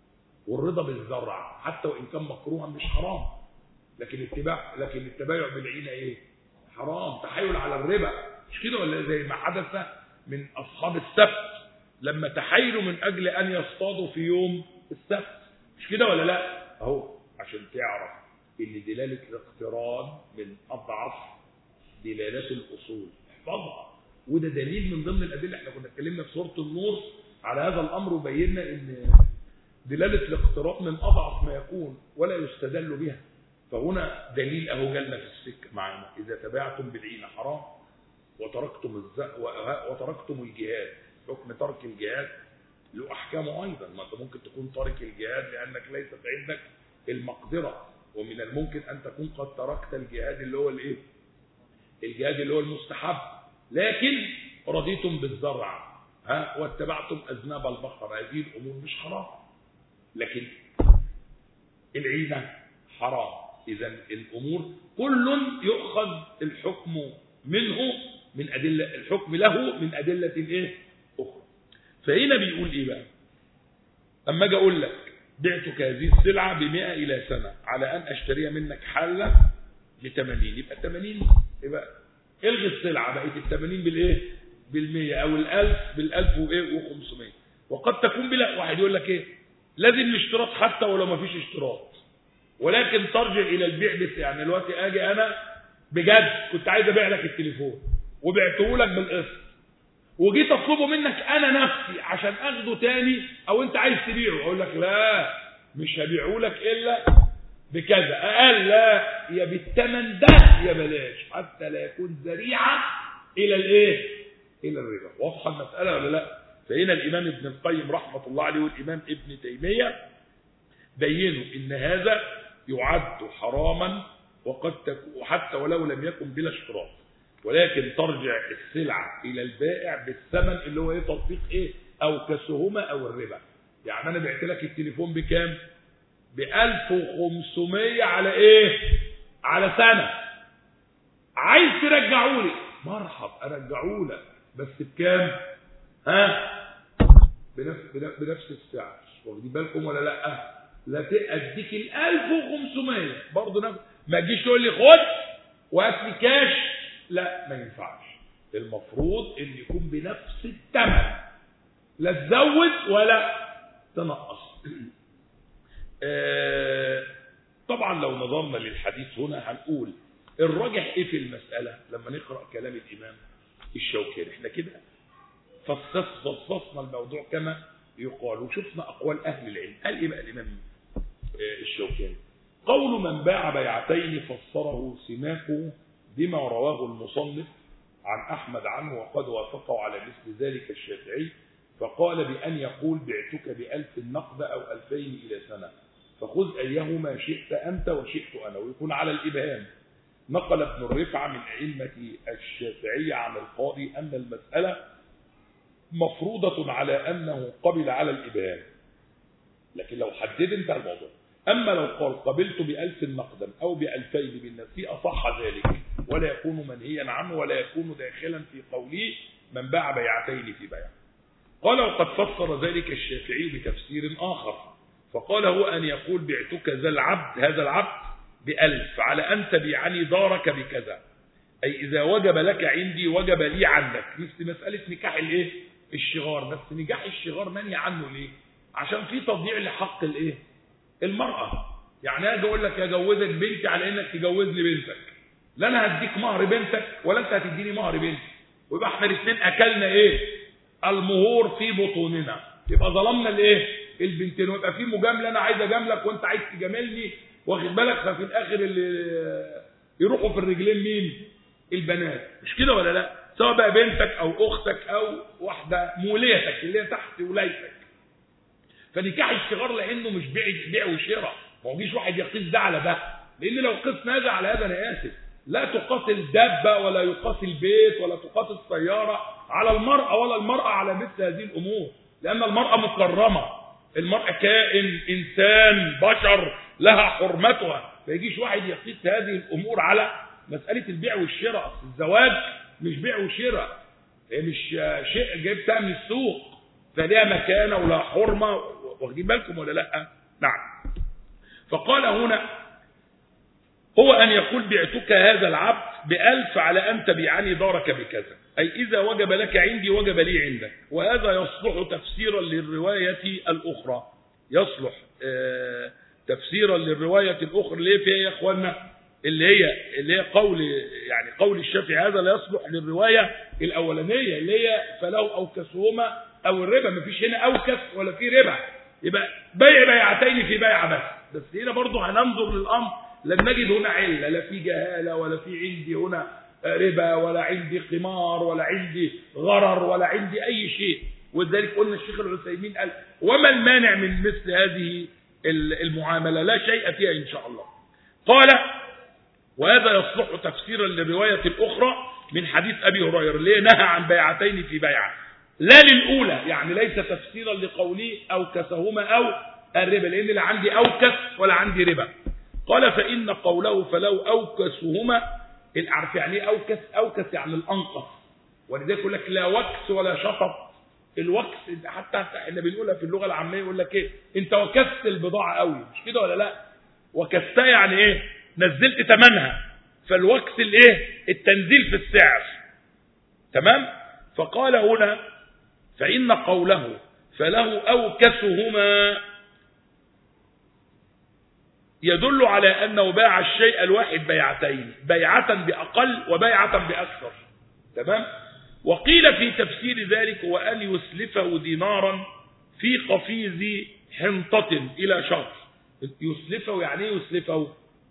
والرضا بالزرع حتى وان كان مكروها مش حرام لكن اتباع لكن التبايع بالعينه ايه حرام تحايل على الربا مش كده ولا زي ما حدث من اصحاب السبت لما تحايلوا من اجل ان يصطادوا في يوم السبت مش كده ولا لا اهو عشان تعرف ان دلاله الاقتران من اضعف دلالات الاصول احفظها وده دليل من ضمن الادله احنا كنا اتكلمنا في سوره النور على هذا الامر وبينا ان دلاله الاقتران من اضعف ما يكون ولا يستدل بها فهنا دليل اهو جالنا في السكه معانا اذا تبعتم بالعين حرام وتركتم الز... وتركتم الجهاد حكم ترك الجهاد له احكامه ايضا ما انت ممكن تكون تارك الجهاد لانك ليست عندك المقدره ومن الممكن ان تكون قد تركت الجهاد اللي هو الايه الجهاد اللي هو المستحب لكن رضيتم بالزرع ها واتبعتم اذناب البقر هذه الامور مش حرام لكن العينه حرام اذا الامور كل يؤخذ الحكم منه من ادله الحكم له من ادله ايه اخرى فهنا بيقول ايه بقى اما اجي اقول لك بعتك هذه السلعه ب 100 الى سنه على ان اشتريها منك حله ب 80 يبقى 80 يبقى الغي السلعه بقت ال 80 بالايه بال 100 او ال 1000 بال 1000 وايه و500 وقد تكون بلا واحد يقول لك ايه لازم الاشتراط حتى ولو ما فيش اشتراط ولكن ترجع الى البيع بس يعني دلوقتي اجي انا بجد كنت عايز ابيع لك التليفون وبعته لك بالقسط وجيت اطلبه منك انا نفسي عشان اخده تاني او انت عايز تبيعه اقول لك لا مش هبيعه لك الا بكذا اقل لا يا بالثمن ده يا بلاش حتى لا يكون ذريعه الى الايه الى الربا واضحه المساله ولا لا فهنا الامام ابن القيم رحمه الله عليه والامام ابن تيميه بينوا ان هذا يعد حراما وقد تكون حتى ولو لم يكن بلا اشتراط ولكن ترجع السلعة إلى البائع بالثمن اللي هو إيه تطبيق إيه أو كسهمة أو الربا يعني أنا بعت لك التليفون بكام ب 1500 على إيه على سنة عايز ترجعوا لي مرحب أرجعوا لك بس بكام ها بنفس بنفس السعر واخدين بالكم ولا لا لا تأديك ال 1500 برضه نفس ما تجيش تقول لي خد وهات لي كاش لا ما ينفعش المفروض ان يكون بنفس الثمن لا تزود ولا تنقص آه طبعا لو نظرنا للحديث هنا هنقول الراجح ايه في المسألة لما نقرأ كلام الامام الشوكاني احنا كده فصصنا الموضوع كما يقال وشفنا اقوال اهل العلم قال ايه بقى الامام الشوكاني قول من باع بيعتين فسره سماكه بما رواه المصنف عن أحمد عنه وقد وافقه على مثل ذلك الشافعي فقال بأن يقول بعتك بألف النقد أو ألفين إلى سنة فخذ أيهما شئت أنت وشئت أنا ويكون على الإبهام نقل ابن الرفع من أئمة الشافعية عن القاضي أن المسألة مفروضة على أنه قبل على الإبهام لكن لو حدد انت الموضوع أما لو قال قبلت بألف نقدا أو بألفين بالنسيء صح ذلك ولا يكون منهيا عنه ولا يكون داخلا في قوله من باع بيعتين في بيع قال وقد فسر ذلك الشافعي بتفسير آخر فقال هو أن يقول بعتك ذا العبد هذا العبد بألف على أن تبيعني دارك بكذا أي إذا وجب لك عندي وجب لي عندك مثل مسألة نكاح الإيه الشغار بس نكاح الشغار منهي عنه ليه عشان في تضييع لحق الإيه المرأة يعني اجي اقول لك اجوزك بنتي على انك تجوزني بنتك لا انا هديك مهر بنتك ولا انت هتديني مهر بنتي ويبقى احنا الاثنين اكلنا ايه المهور في بطوننا يبقى ظلمنا الايه البنتين ويبقى في مجامله انا عايز اجاملك وانت عايز تجاملني واخد بالك ففي الاخر اللي يروحوا في الرجلين مين البنات مش كده ولا لا سواء بقى بنتك او اختك او واحده موليتك اللي هي تحت ولايتك فنكاح الصغار لانه مش بيع بيع وشراء ما يجيش واحد يقيس ده على ده لان لو قيس هذا على هذا انا اسف لا تقاس الدابه ولا يقاس البيت ولا تقاس السياره على المراه ولا المراه على مثل هذه الامور لان المراه مكرمه المراه كائن انسان بشر لها حرمتها ما يجيش واحد يقيس هذه الامور على مساله البيع والشراء الزواج مش بيع وشراء هي مش شيء جبتها من السوق فليها مكانه ولا حرمه واخدين بالكم ولا لا نعم فقال هنا هو أن يقول بعتك هذا العبد بألف على أن تبيعني دارك بكذا أي إذا وجب لك عندي وجب لي عندك وهذا يصلح تفسيرا للرواية الأخرى يصلح آه تفسيرا للرواية الأخرى اللي هي فيها يا إخوانا اللي هي اللي هي قول يعني قول الشافعي هذا لا يصلح للرواية الأولانية اللي هي فلو أوكسهما أو الربا ما فيش هنا أوكس ولا في ربا يبقى بيع بيعتين في بيع بس بس هنا برضه هننظر للأمر لن نجد هنا علة لا في جهالة ولا في عندي هنا ربا ولا عندي قمار ولا عندي غرر ولا عندي أي شيء ولذلك قلنا الشيخ العثيمين قال وما المانع من مثل هذه المعاملة لا شيء فيها إن شاء الله قال وهذا يصلح تفسيرا للرواية الأخرى من حديث أبي هريرة اللي نهى عن بيعتين في بيعة لا للأولى يعني ليس تفسيرا لقوله أوكسهما أو الربا لأن لا عندي أوكس ولا عندي ربا قال فإن قوله فلو أوكسهما العرف يعني أوكس أوكس يعني الأنقص ولذلك يقول لك لا وكس ولا شطط الوكس حتى احنا بنقولها في اللغة العامية يقول لك ايه انت وكست البضاعة قوي مش كده ولا لا وكستها يعني ايه نزلت ثمنها فالوكس الايه التنزيل في السعر تمام فقال هنا فإن قوله فله أوكسهما يدل على أنه باع الشيء الواحد بيعتين بيعة بأقل وبيعة بأكثر تمام وقيل في تفسير ذلك هو أن يسلفه دينارا في قفيز حنطة إلى شهر يسلفه يعني ايه يسلفه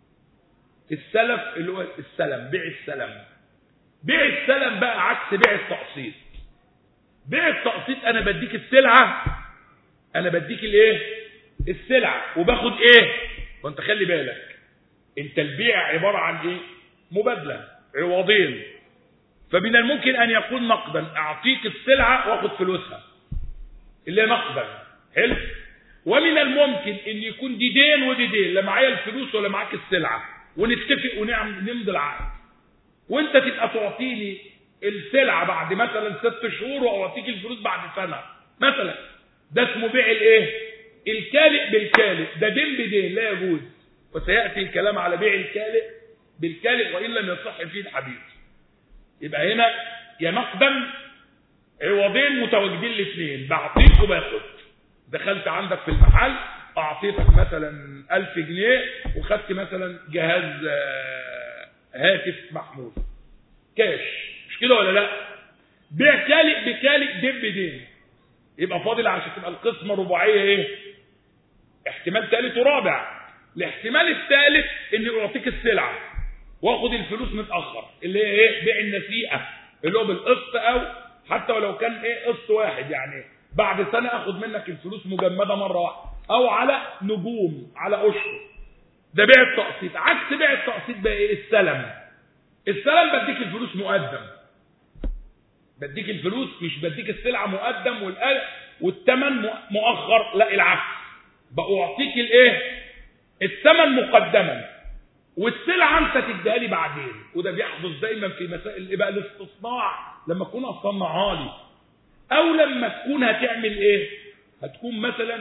السلف اللي هو السلم بيع السلم بيع السلم بقى عكس بيع التقسيط بيع التقسيط انا بديك السلعة انا بديك الايه السلعة وباخد ايه وانت خلي بالك انت البيع عبارة عن ايه مبادلة عوضين فمن الممكن ان يكون نقدا اعطيك السلعة واخد فلوسها اللي هي نقدا حلو ومن الممكن ان يكون دي دين ودي دين لا معايا الفلوس ولا معاك السلعة ونتفق ونعمل نمضي العقد وانت تبقى تعطيني السلعة بعد مثلا ست شهور واعطيك الفلوس بعد سنة مثلا ده اسمه بيع الايه الكالئ بالكالئ ده دين بدين لا يجوز وسيأتي الكلام على بيع الكالئ بالكالئ وإن لم يصح فيه الحديث يبقى هنا يا نقدا عوضين متواجدين الاثنين بعطيك وباخد دخلت عندك في المحل اعطيتك مثلا ألف جنيه وخدت مثلا جهاز هاتف محمول كاش مش كده ولا لا بيع كالئ بكالئ دين بدين يبقى فاضل عشان تبقى القسمه رباعيه ايه احتمال ثالث ورابع الاحتمال الثالث اني اعطيك السلعه واخد الفلوس متاخر اللي هي ايه بيع النسيئه اللي هو بالقسط او حتى ولو كان ايه قسط واحد يعني بعد سنه اخد منك الفلوس مجمده مره واحده او على نجوم على اشهر ده بيع التقسيط عكس بيع التقسيط بقى ايه السلم السلم بديك الفلوس مقدم بديك الفلوس مش بديك السلعه مقدم والقلق والثمن مؤخر لا العكس بأعطيك الايه الثمن مقدما والسلعه انت تديها لي بعدين وده بيحدث دايما في مسائل ايه بقى الاستصناع لما اكون اصنعها لي او لما تكون هتعمل ايه هتكون مثلا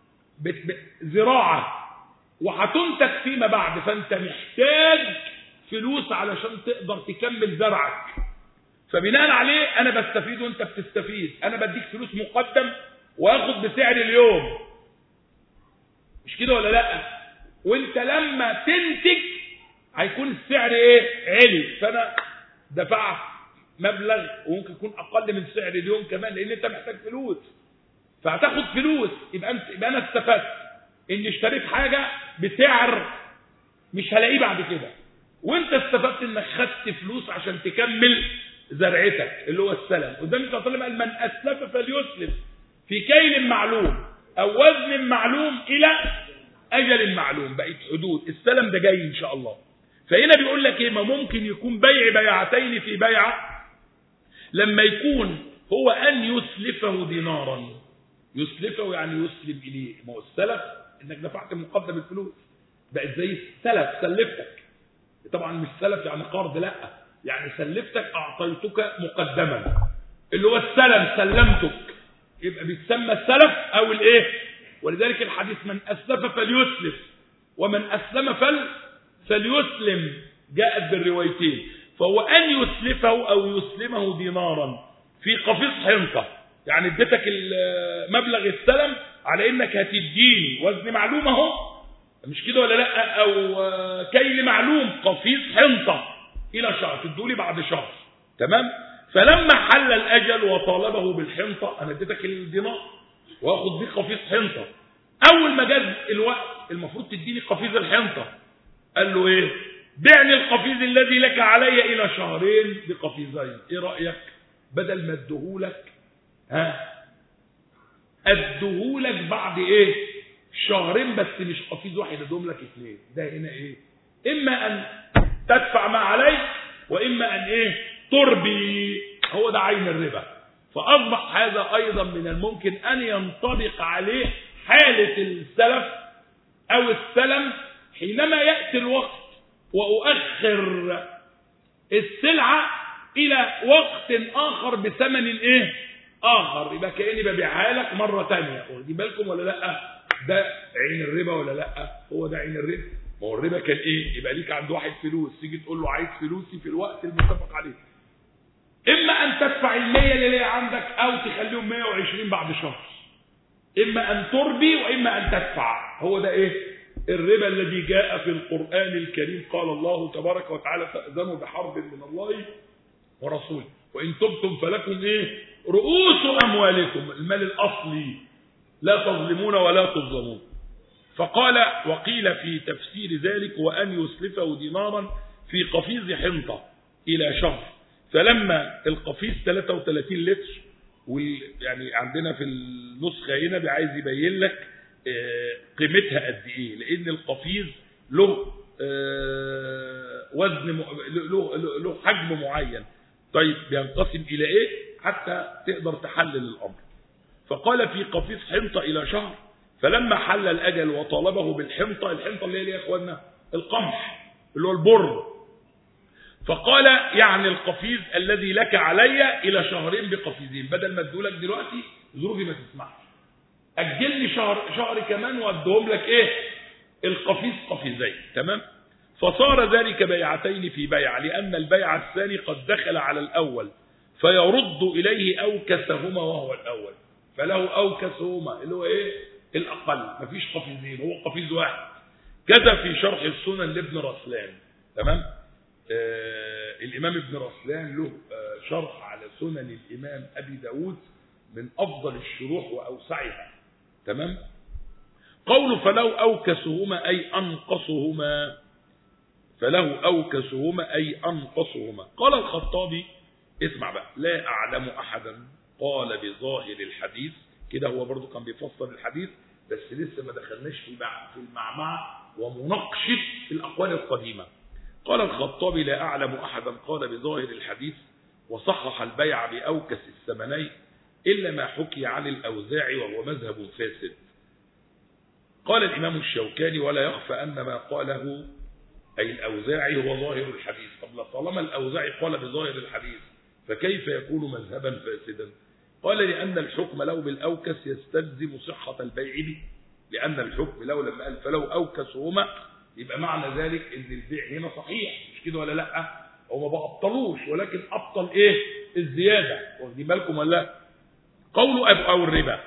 زراعه وهتنتج فيما بعد فانت محتاج فلوس علشان تقدر تكمل زرعك فبناء عليه انا بستفيد وانت بتستفيد انا بديك فلوس مقدم واخد بسعر اليوم مش كده ولا لا وانت لما تنتج هيكون السعر ايه عالي فانا دفعت مبلغ وممكن يكون اقل من سعر اليوم كمان لان انت محتاج فلوس فهتاخد فلوس يبقى انت يبقى انا استفدت اني اشتريت حاجه بسعر مش هلاقيه بعد كده وانت استفدت انك خدت فلوس عشان تكمل زرعتك اللي هو السلم قدام النبي صلى الله عليه وسلم قال من اسلف فليسلف في كيل معلوم او وزن معلوم الى اجل معلوم بقت حدود السلم ده جاي ان شاء الله فهنا بيقول لك ايه ما ممكن يكون بيع بيعتين في بيعه لما يكون هو ان يسلفه دينارا يسلفه يعني يسلم اليه ما هو السلف انك دفعت مقدم الفلوس بقت زي السلف سلفتك طبعا مش سلف يعني قرض لا يعني سلفتك اعطيتك مقدما اللي هو السلم سلمتك يبقى بيتسمى السلف او الايه ولذلك الحديث من أسلف فليسلف ومن أسلم فل فليسلم جاءت بالروايتين فهو أن يسلفه أو يسلمه دينارا في قفيص حنطة يعني اديتك مبلغ السلم على انك هتديني وزن معلوم اهو مش كده ولا لا او كيل معلوم قفيص حنطة الى شهر تدولي بعد شهر تمام فلما حل الاجل وطالبه بالحنطة انا اديتك الدينار واخد بيه قفيص حنطة اول ما جاز الوقت المفروض تديني قفيز الحنطة قال له ايه بعني القفيز الذي لك علي الى شهرين بقفيزين ايه رأيك بدل ما ادهولك ها ادهولك بعد ايه شهرين بس مش قفيز واحد ادهم لك اثنين ده هنا ايه اما ان تدفع ما عليك واما ان ايه تربي هو ده عين الربا فاصبح هذا ايضا من الممكن ان ينطبق عليه حالة السلف او السلم حينما يأتي الوقت واؤخر السلعة الى وقت اخر بثمن ايه اخر يبقى كاني ببيعها لك مره ثانيه واخدين بالكم ولا لا ده عين الربا ولا لا هو ده عين الربا ما هو الربا كان ايه يبقى ليك عند واحد فلوس تيجي تقول له عايز فلوسي في الوقت المتفق عليه اما ان تدفع ال100 اللي هي عندك او تخليهم 120 بعد شهر اما ان تربي واما ان تدفع هو ده ايه الربا الذي جاء في القرآن الكريم قال الله تبارك وتعالى فأذنوا بحرب من الله ورسوله وإن تبتم فلكم إيه رؤوس أموالكم المال الأصلي لا تظلمون ولا تظلمون فقال وقيل في تفسير ذلك وأن يسلفه دينارا في قفيز حنطة إلى شهر فلما القفيز 33 لتر يعني عندنا في النسخة هنا عايز يبين لك قيمتها قد ايه لان القفيز له وزن له له حجم معين طيب بينقسم الى ايه حتى تقدر تحلل الامر فقال في قفيز حنطة الى شهر فلما حل الاجل وطالبه بالحنطة الحنطة اللي هي يا اخوانا القمح اللي هو البر فقال يعني القفيز الذي لك علي الى شهرين بقفيزين بدل ما ادولك دلوقتي ظروفي ما تسمحش اجل لي شهر شهر كمان وادهم لك ايه القفيز قفيزين تمام فصار ذلك بيعتين في بيع لان البيع الثاني قد دخل على الاول فيرد اليه اوكسهما وهو الاول فله اوكسهما اللي هو ايه الاقل مفيش قفيزين هو قفيز واحد كذا في شرح السنن لابن رسلان تمام آه الامام ابن رسلان له آه شرح على سنن الامام ابي داود من افضل الشروح واوسعها تمام قول فلو أوكسهما أي أنقصهما فله أوكسهما أي أنقصهما قال الخطابي اسمع بقى لا أعلم أحدا قال بظاهر الحديث كده هو برضو كان بيفسر الحديث بس لسه ما دخلناش في في المعمعة ومناقشة الأقوال القديمة قال الخطابي لا أعلم أحدا قال بظاهر الحديث وصحح البيع بأوكس الثمنين إلا ما حكي عن الأوزاعي وهو مذهب فاسد قال الإمام الشوكاني ولا يخفى أن ما قاله أي الأوزاعي هو ظاهر الحديث طب طالما الأوزاعي قال بظاهر الحديث فكيف يكون مذهبا فاسدا قال لأن الحكم لو بالأوكس يستلزم صحة البيع به لأن الحكم لو لما قال فلو أوكسهما يبقى معنى ذلك ان البيع هنا صحيح مش كده ولا لا هو ما بأبطلوش ولكن أبطل إيه الزيادة واخدين بالكم ولا لا قول أب أو الربا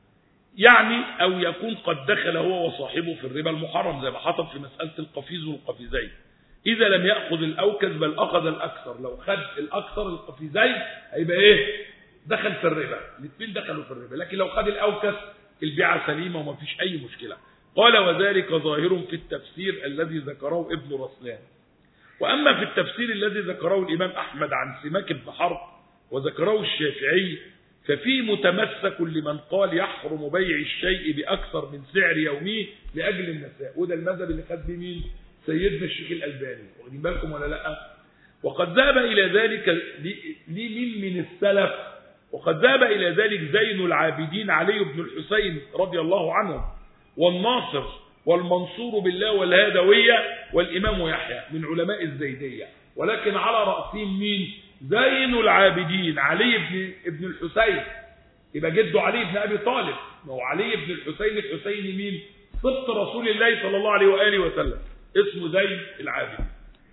يعني أو يكون قد دخل هو وصاحبه في الربا المحرم زي ما حصل في مسألة القفيز والقفيزين إذا لم يأخذ الأوكز بل أخذ الأكثر لو خد الأكثر القفيزين هيبقى إيه دخل في الربا الاثنين دخلوا في الربا لكن لو خد الأوكز البيعة سليمة وما فيش أي مشكلة قال وذلك ظاهر في التفسير الذي ذكره ابن رسلان وأما في التفسير الذي ذكره الإمام أحمد عن سماك بن حرب وذكره الشافعي ففي متمسك لمن قال يحرم بيع الشيء بأكثر من سعر يوميه لأجل النساء وده المذهب اللي خد بيه مين سيدنا الشيخ الألباني واخدين بالكم ولا لا وقد ذهب إلى ذلك لمن من السلف وقد ذهب إلى ذلك زين العابدين علي بن الحسين رضي الله عنه والناصر والمنصور بالله والهادوية والإمام يحيى من علماء الزيدية ولكن على رأسهم مين زين العابدين علي بن ابن الحسين يبقى جده علي بن أبي طالب ما هو علي بن الحسين الحسين مين سبط رسول الله صلى الله عليه وآله وسلم اسمه زين العابدين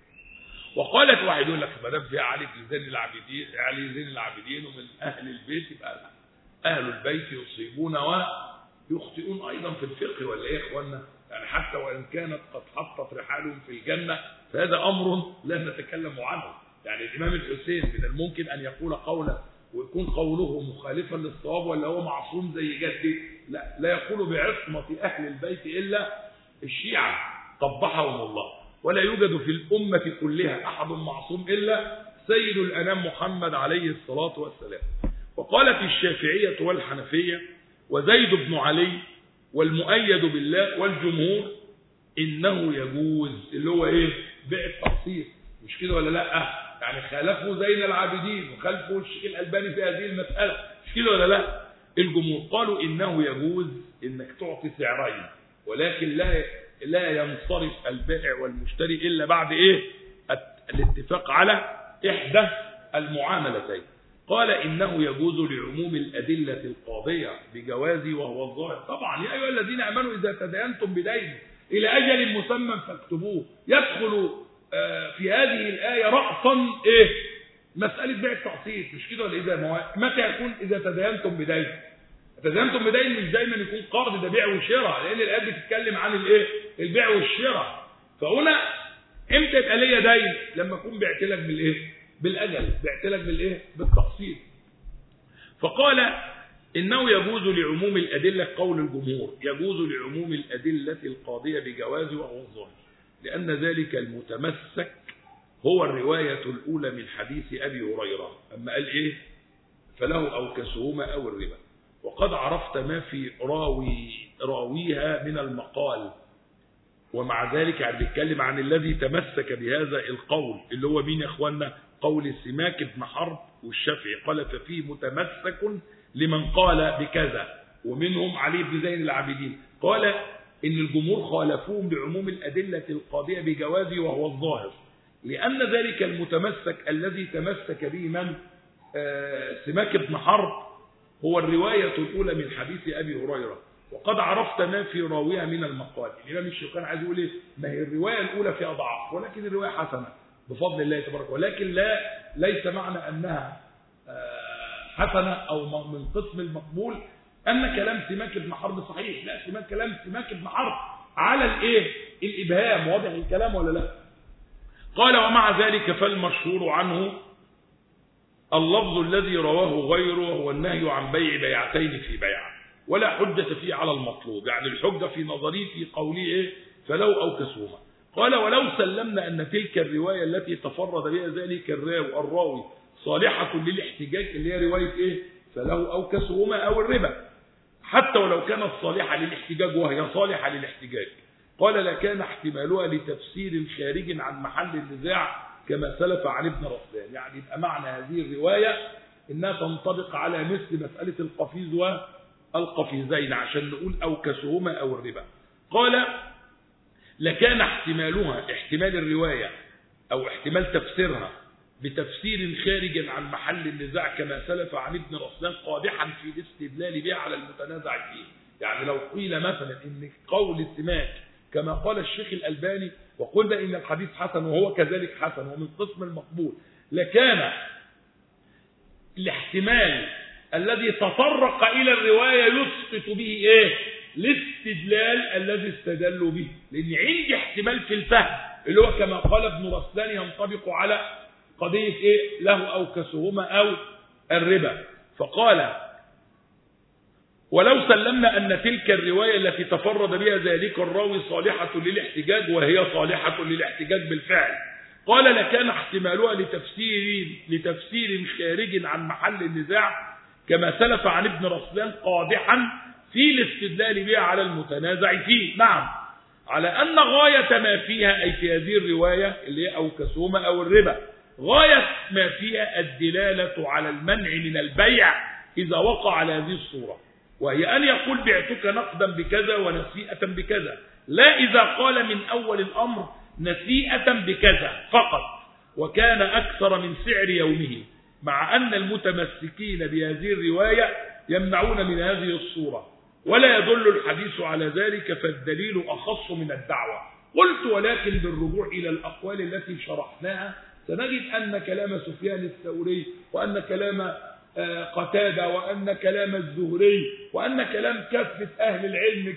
وقالت واحد يقول لك ما دام فيها علي بن زين العابدين علي زين العابدين ومن اهل البيت يبقى اهل البيت يصيبون ويخطئون ايضا في الفقه ولا ايه يا اخوانا؟ يعني حتى وان كانت قد حطت رحالهم في الجنه فهذا امر لا نتكلم عنه يعني الامام الحسين من الممكن ان يقول قولا ويكون قوله مخالفا للصواب ولا هو معصوم زي جده لا لا يقول بعصمه اهل البيت الا الشيعه قبحهم الله ولا يوجد في الأمة كلها أحد معصوم إلا سيد الأنام محمد عليه الصلاة والسلام وقالت الشافعية والحنفية وزيد بن علي والمؤيد بالله والجمهور إنه يجوز اللي هو إيه بيع التخصيص مش كده ولا لا يعني خالفوا زين العابدين وخالفوا الشيخ الألباني في هذه المسألة مش كده ولا لا الجمهور قالوا إنه يجوز إنك تعطي سعرين ولكن لا لا ينصرف البائع والمشتري إلا بعد إيه الاتفاق على إحدى المعاملتين قال إنه يجوز لعموم الأدلة القاضية بجوازه وهو الظاهر طبعا يا أيها الذين آمنوا إذا تداينتم بدين إلى أجل مسمى فاكتبوه يدخل في هذه الآية رأسا إيه مسألة بيع التقسيط مش كده ولا إذا متى يكون إذا تداينتم بدين تداينتم بدين مش دايما يكون قرض ده بيع وشراء لان الايات بتتكلم عن الايه البيع والشراء فهنا امتى يبقى ليا دين لما اكون بعت لك بالايه بالاجل بعت لك بالايه بالتقسيط فقال انه يجوز لعموم الادله قول الجمهور يجوز لعموم الادله القاضيه بجواز وهو الظاهر لان ذلك المتمسك هو الروايه الاولى من حديث ابي هريره اما قال ايه فله او كسهما او الربا وقد عرفت ما في راوي راويها من المقال ومع ذلك يعني بيتكلم عن الذي تمسك بهذا القول اللي هو مين يا اخوانا قول السماك بن حرب والشافعي قال ففيه متمسك لمن قال بكذا ومنهم علي بن زين العابدين قال ان الجمهور خالفوهم بعموم الادله القاضيه بجوازه وهو الظاهر لان ذلك المتمسك الذي تمسك به من آه سماك بن حرب هو الرواية الأولى من حديث أبي هريرة وقد عرفت ما في راويها من المقال الإمام الشيخان عايز يقول إيه ما هي الرواية الأولى فيها ضعف ولكن الرواية حسنة بفضل الله تبارك ولكن لا ليس معنى أنها حسنة أو من قسم المقبول أن كلام سماك بن حرب صحيح لا سماك كلام سماك بن حرب على الإيه الإبهام واضح الكلام ولا لا قال ومع ذلك فالمشهور عنه اللفظ الذي رواه غيره هو النهي عن بيع بيعتين في بيع ولا حجة فيه على المطلوب يعني الحجة في نظري في قوله إيه فلو أو كسوما قال ولو سلمنا أن تلك الرواية التي تفرد بها ذلك الراوي الراوي صالحة للاحتجاج اللي هي رواية إيه فله أو كسوما أو الربا حتى ولو كانت صالحة للاحتجاج وهي صالحة للاحتجاج قال لكان احتمالها لتفسير خارج عن محل النزاع كما سلف عن ابن رسلان يعني يبقى معنى هذه الرواية انها تنطبق على مثل مسألة القفيز والقفيزين عشان نقول او كسهما او الربا قال لكان احتمالها احتمال الرواية او احتمال تفسيرها بتفسير خارج عن محل النزاع كما سلف عن ابن رسلان قادحا في الاستدلال بها على المتنازع فيه يعني لو قيل مثلا ان قول السماك كما قال الشيخ الألباني وقلنا إن الحديث حسن وهو كذلك حسن ومن قسم المقبول لكان الاحتمال الذي تطرق إلى الرواية يسقط به إيه الاستدلال الذي استدلوا به لأن عندي احتمال في الفهم اللي هو كما قال ابن رسلان ينطبق على قضية إيه له أو كسهما أو الربا فقال ولو سلمنا أن تلك الرواية التي تفرد بها ذلك الراوي صالحة للاحتجاج وهي صالحة للاحتجاج بالفعل قال لكان احتمالها لتفسير لتفسير خارج عن محل النزاع كما سلف عن ابن رسلان قادحا في الاستدلال بها على المتنازع فيه نعم على أن غاية ما فيها أي في هذه الرواية اللي هي أو كسومة أو الربا غاية ما فيها الدلالة على المنع من البيع إذا وقع على هذه الصورة وهي أن يقول بعتك نقدا بكذا ونسيئة بكذا لا إذا قال من أول الأمر نسيئة بكذا فقط وكان أكثر من سعر يومه مع أن المتمسكين بهذه الرواية يمنعون من هذه الصورة ولا يدل الحديث على ذلك فالدليل أخص من الدعوة قلت ولكن بالرجوع إلى الأقوال التي شرحناها سنجد أن كلام سفيان الثوري وأن كلام قتادة وأن كلام الزهري وأن كلام كافة أهل العلم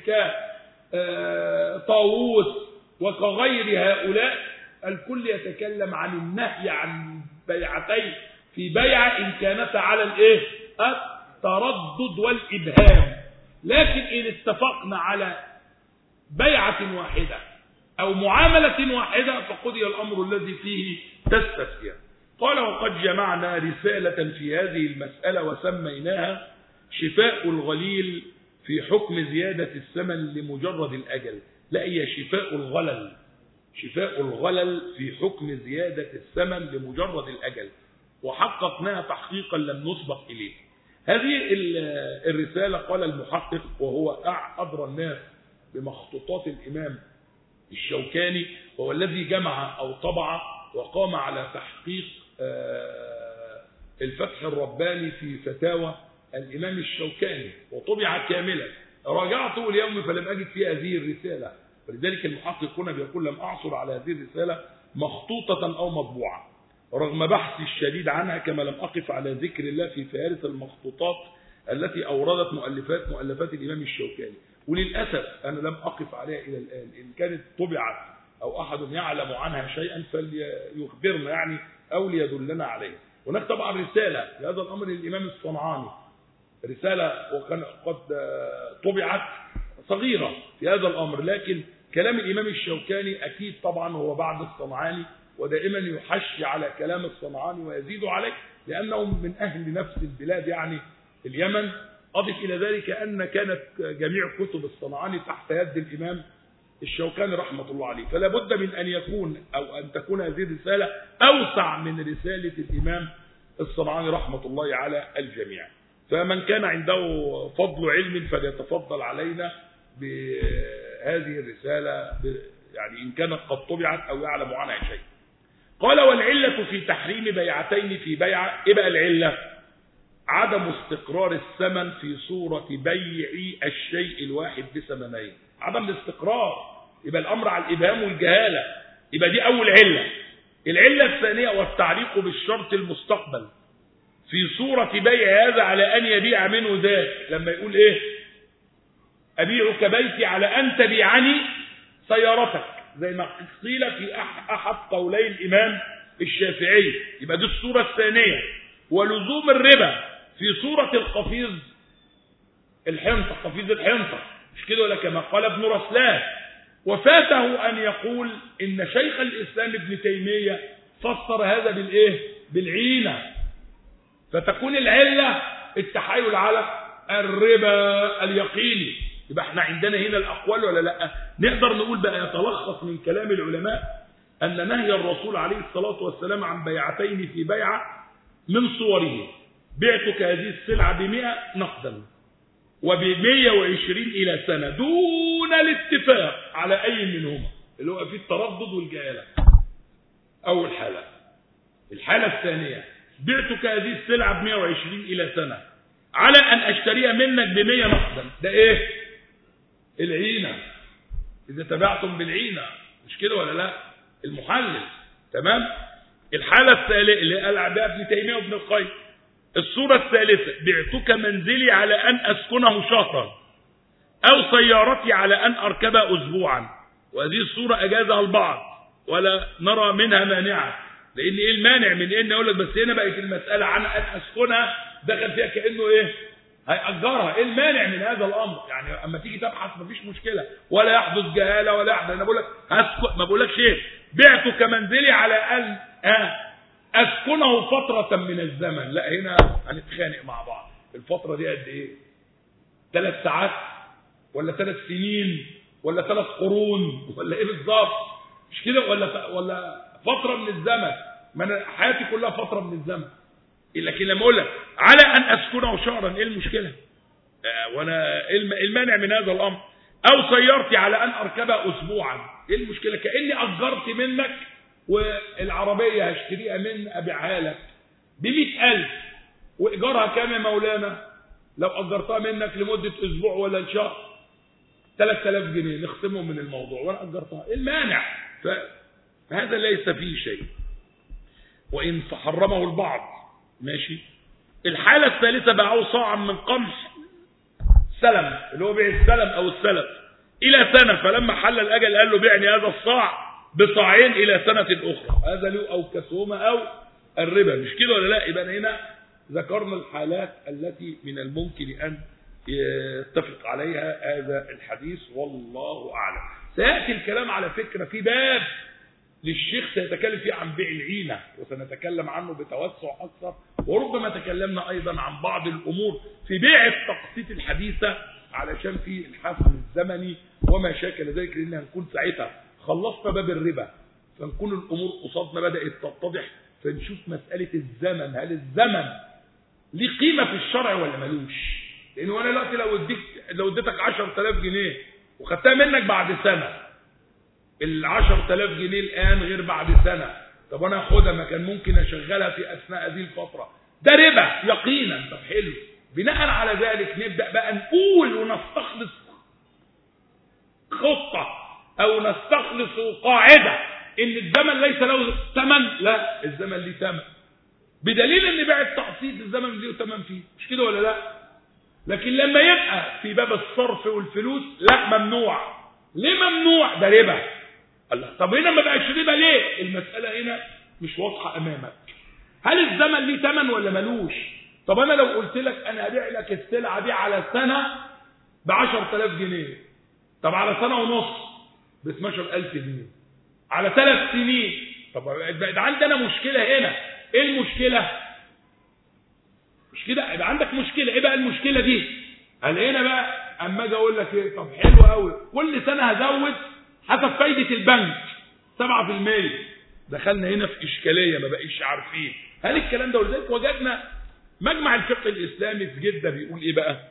كطاووس وكغير هؤلاء الكل يتكلم عن النهي عن بيعتين في بيعة إن كانت على الإيه؟ التردد والإبهام لكن إن اتفقنا على بيعة واحدة أو معاملة واحدة فقضي الأمر الذي فيه تستفيا قال وقد جمعنا رسالة في هذه المسألة وسميناها شفاء الغليل في حكم زيادة الثمن لمجرد الأجل لا هي شفاء الغلل شفاء الغلل في حكم زيادة الثمن لمجرد الأجل وحققناها تحقيقا لم نسبق إليه هذه الرسالة قال المحقق وهو أدرى الناس بمخطوطات الإمام الشوكاني وهو الذي جمع أو طبع وقام على تحقيق الفتح الرباني في فتاوى الإمام الشوكاني وطبع كاملا راجعته اليوم فلم أجد في هذه الرسالة ولذلك المحقق هنا بيقول لم أعثر على هذه الرسالة مخطوطة أو مطبوعة رغم بحثي الشديد عنها كما لم أقف على ذكر الله في فهارس المخطوطات التي أوردت مؤلفات مؤلفات الإمام الشوكاني وللأسف أنا لم أقف عليها إلى الآن إن كانت طبعت أو أحد يعلم عنها شيئا فليخبرنا يعني أو ليدلنا عليها هناك طبعا رسالة في هذا الأمر للإمام الصنعاني رسالة وكان قد طبعت صغيرة في هذا الأمر لكن كلام الإمام الشوكاني أكيد طبعا هو بعد الصنعاني ودائما يحشي على كلام الصنعاني ويزيد عليه لأنهم من أهل نفس البلاد يعني اليمن أضف إلى ذلك أن كانت جميع كتب الصنعاني تحت يد الإمام الشوكاني رحمة الله عليه فلا بد من أن يكون أو أن تكون هذه الرسالة أوسع من رسالة الإمام الصنعاني رحمة الله على الجميع فمن كان عنده فضل علم فليتفضل علينا بهذه الرسالة يعني إن كانت قد طبعت أو يعلم عنها شيء قال والعلة في تحريم بيعتين في بيعة إيه بقى العلة عدم استقرار الثمن في صورة بيع الشيء الواحد بثمنين عدم الاستقرار يبقى الأمر على الإبهام والجهالة يبقى دي أول علة العلة الثانية والتعليق بالشرط المستقبل في صورة بيع هذا على أن يبيع منه ذاك لما يقول إيه أبيعك بيتي على أن تبيعني سيارتك زي ما قيل في أحد قولي الإمام الشافعي يبقى دي الصورة الثانية ولزوم الربا في صورة القفيز الحنطة قفيز الحنطة مش كده ولا كما قال ابن رسلان وفاته أن يقول إن شيخ الإسلام ابن تيمية فسر هذا بالإيه بالعينة فتكون العلة التحايل على الربا اليقيني يبقى احنا عندنا هنا الأقوال ولا لا نقدر نقول بقى يتلخص من كلام العلماء أن نهي الرسول عليه الصلاة والسلام عن بيعتين في بيعة من صوره بعتك هذه السلعة بمئة نقدا وبمية وعشرين إلى سنة دون الاتفاق على أي منهما اللي هو فيه التردد والجهالة أول حالة الحالة الثانية بعتك هذه السلعة بمية وعشرين إلى سنة على أن أشتريها منك بمية نقدا ده إيه العينة إذا تبعتم بالعينة مش كده ولا لا المحلل تمام الحالة الثالثة اللي قال بها ابن تيمية وابن القيم الصورة الثالثة بعتك منزلي على أن أسكنه شهرا أو سيارتي على أن أركبها أسبوعا وهذه الصورة أجازها البعض ولا نرى منها مانعة لأن إيه المانع من إن أقول لك بس هنا بقت المسألة عن أن أسكنها دخل فيها كأنه إيه هيأجرها إيه المانع من هذا الأمر يعني أما تيجي تبحث مفيش مشكلة ولا يحدث جهالة ولا يحدث أنا بقول لك هسكن ما بقولكش إيه بعتك منزلي على أن آه أسكنه فترة من الزمن لا هنا هنتخانق مع بعض الفترة دي قد إيه ثلاث ساعات ولا ثلاث سنين ولا ثلاث قرون ولا إيه بالظبط مش كده ولا ولا فترة من الزمن ما أنا حياتي كلها فترة من الزمن لكن لما أقول لك على أن أسكنه شهرا إيه المشكلة آه وأنا إيه المانع من هذا الأمر أو سيارتي على أن أركبها أسبوعا إيه المشكلة كأني أجرت منك والعربية هشتريها من أبيعها لك بمئة ألف وإيجارها كام يا مولانا لو اجرتها منك لمده اسبوع ولا شهر 3000 جنيه نخصمهم من الموضوع وانا اجرتها ايه المانع فهذا ليس فيه شيء وان حرمه البعض ماشي الحاله الثالثه باعوا صاعا من قمح سلم اللي هو بيع السلم او السلف الى سنه فلما حل الاجل قال له بيعني هذا الصاع بصاعين الى سنه اخرى هذا له او كسومه او الربا مش كده ولا لا يبقى هنا ذكرنا الحالات التي من الممكن ان يتفق عليها هذا الحديث والله اعلم سياتي الكلام على فكره في باب للشيخ سيتكلم فيه عن بيع العينة وسنتكلم عنه بتوسع أكثر وربما تكلمنا أيضا عن بعض الأمور في بيع التقسيط الحديثة علشان في الحسم الزمني وما شاكل ذلك لأن هنكون ساعتها خلصنا باب الربا فنكون الأمور قصادنا بدأت تتضح فنشوف مسألة الزمن هل الزمن ليه قيمة في الشرع ولا ملوش لأنه أنا دلوقتي لو اديك لو اديتك 10000 جنيه وخدتها منك بعد سنة ال 10000 جنيه الآن غير بعد سنة طب أنا أخدها ما كان ممكن أشغلها في أثناء هذه الفترة ده ربا يقينا طب حلو بناء على ذلك نبدأ بقى نقول ونستخلص خطة أو نستخلص قاعدة إن الزمن ليس له ثمن لا الزمن ليه ثمن بدليل ان بيع التقسيط الزمن ليه ثمن فيه مش كده ولا لا لكن لما يبقى في باب الصرف والفلوس لا ممنوع ليه ممنوع ده ربا الله طب هنا ما بقاش ربا ليه المسألة هنا مش واضحة أمامك هل الزمن ليه ثمن ولا ملوش طب أنا لو قلت لك أنا هبيع لك السلعة دي على سنة ب 10000 جنيه طب على سنة ونص ب 12000 جنيه على ثلاث سنين طب ده عندي أنا مشكلة هنا إيه المشكلة مش كده يبقى عندك مشكلة إيه بقى المشكلة دي هل هنا بقى أما أجي أقول لك إيه طب حلو قوي كل سنة هزود حسب فايدة البنك 7% دخلنا هنا في إشكالية ما بقيش عارفين هل الكلام ده ولذلك وجدنا مجمع الفقه الإسلامي في جدة بيقول إيه بقى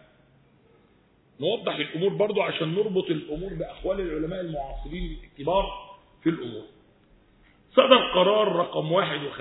نوضح الأمور برضو عشان نربط الأمور بأقوال العلماء المعاصرين الكبار في الأمور صدر قرار رقم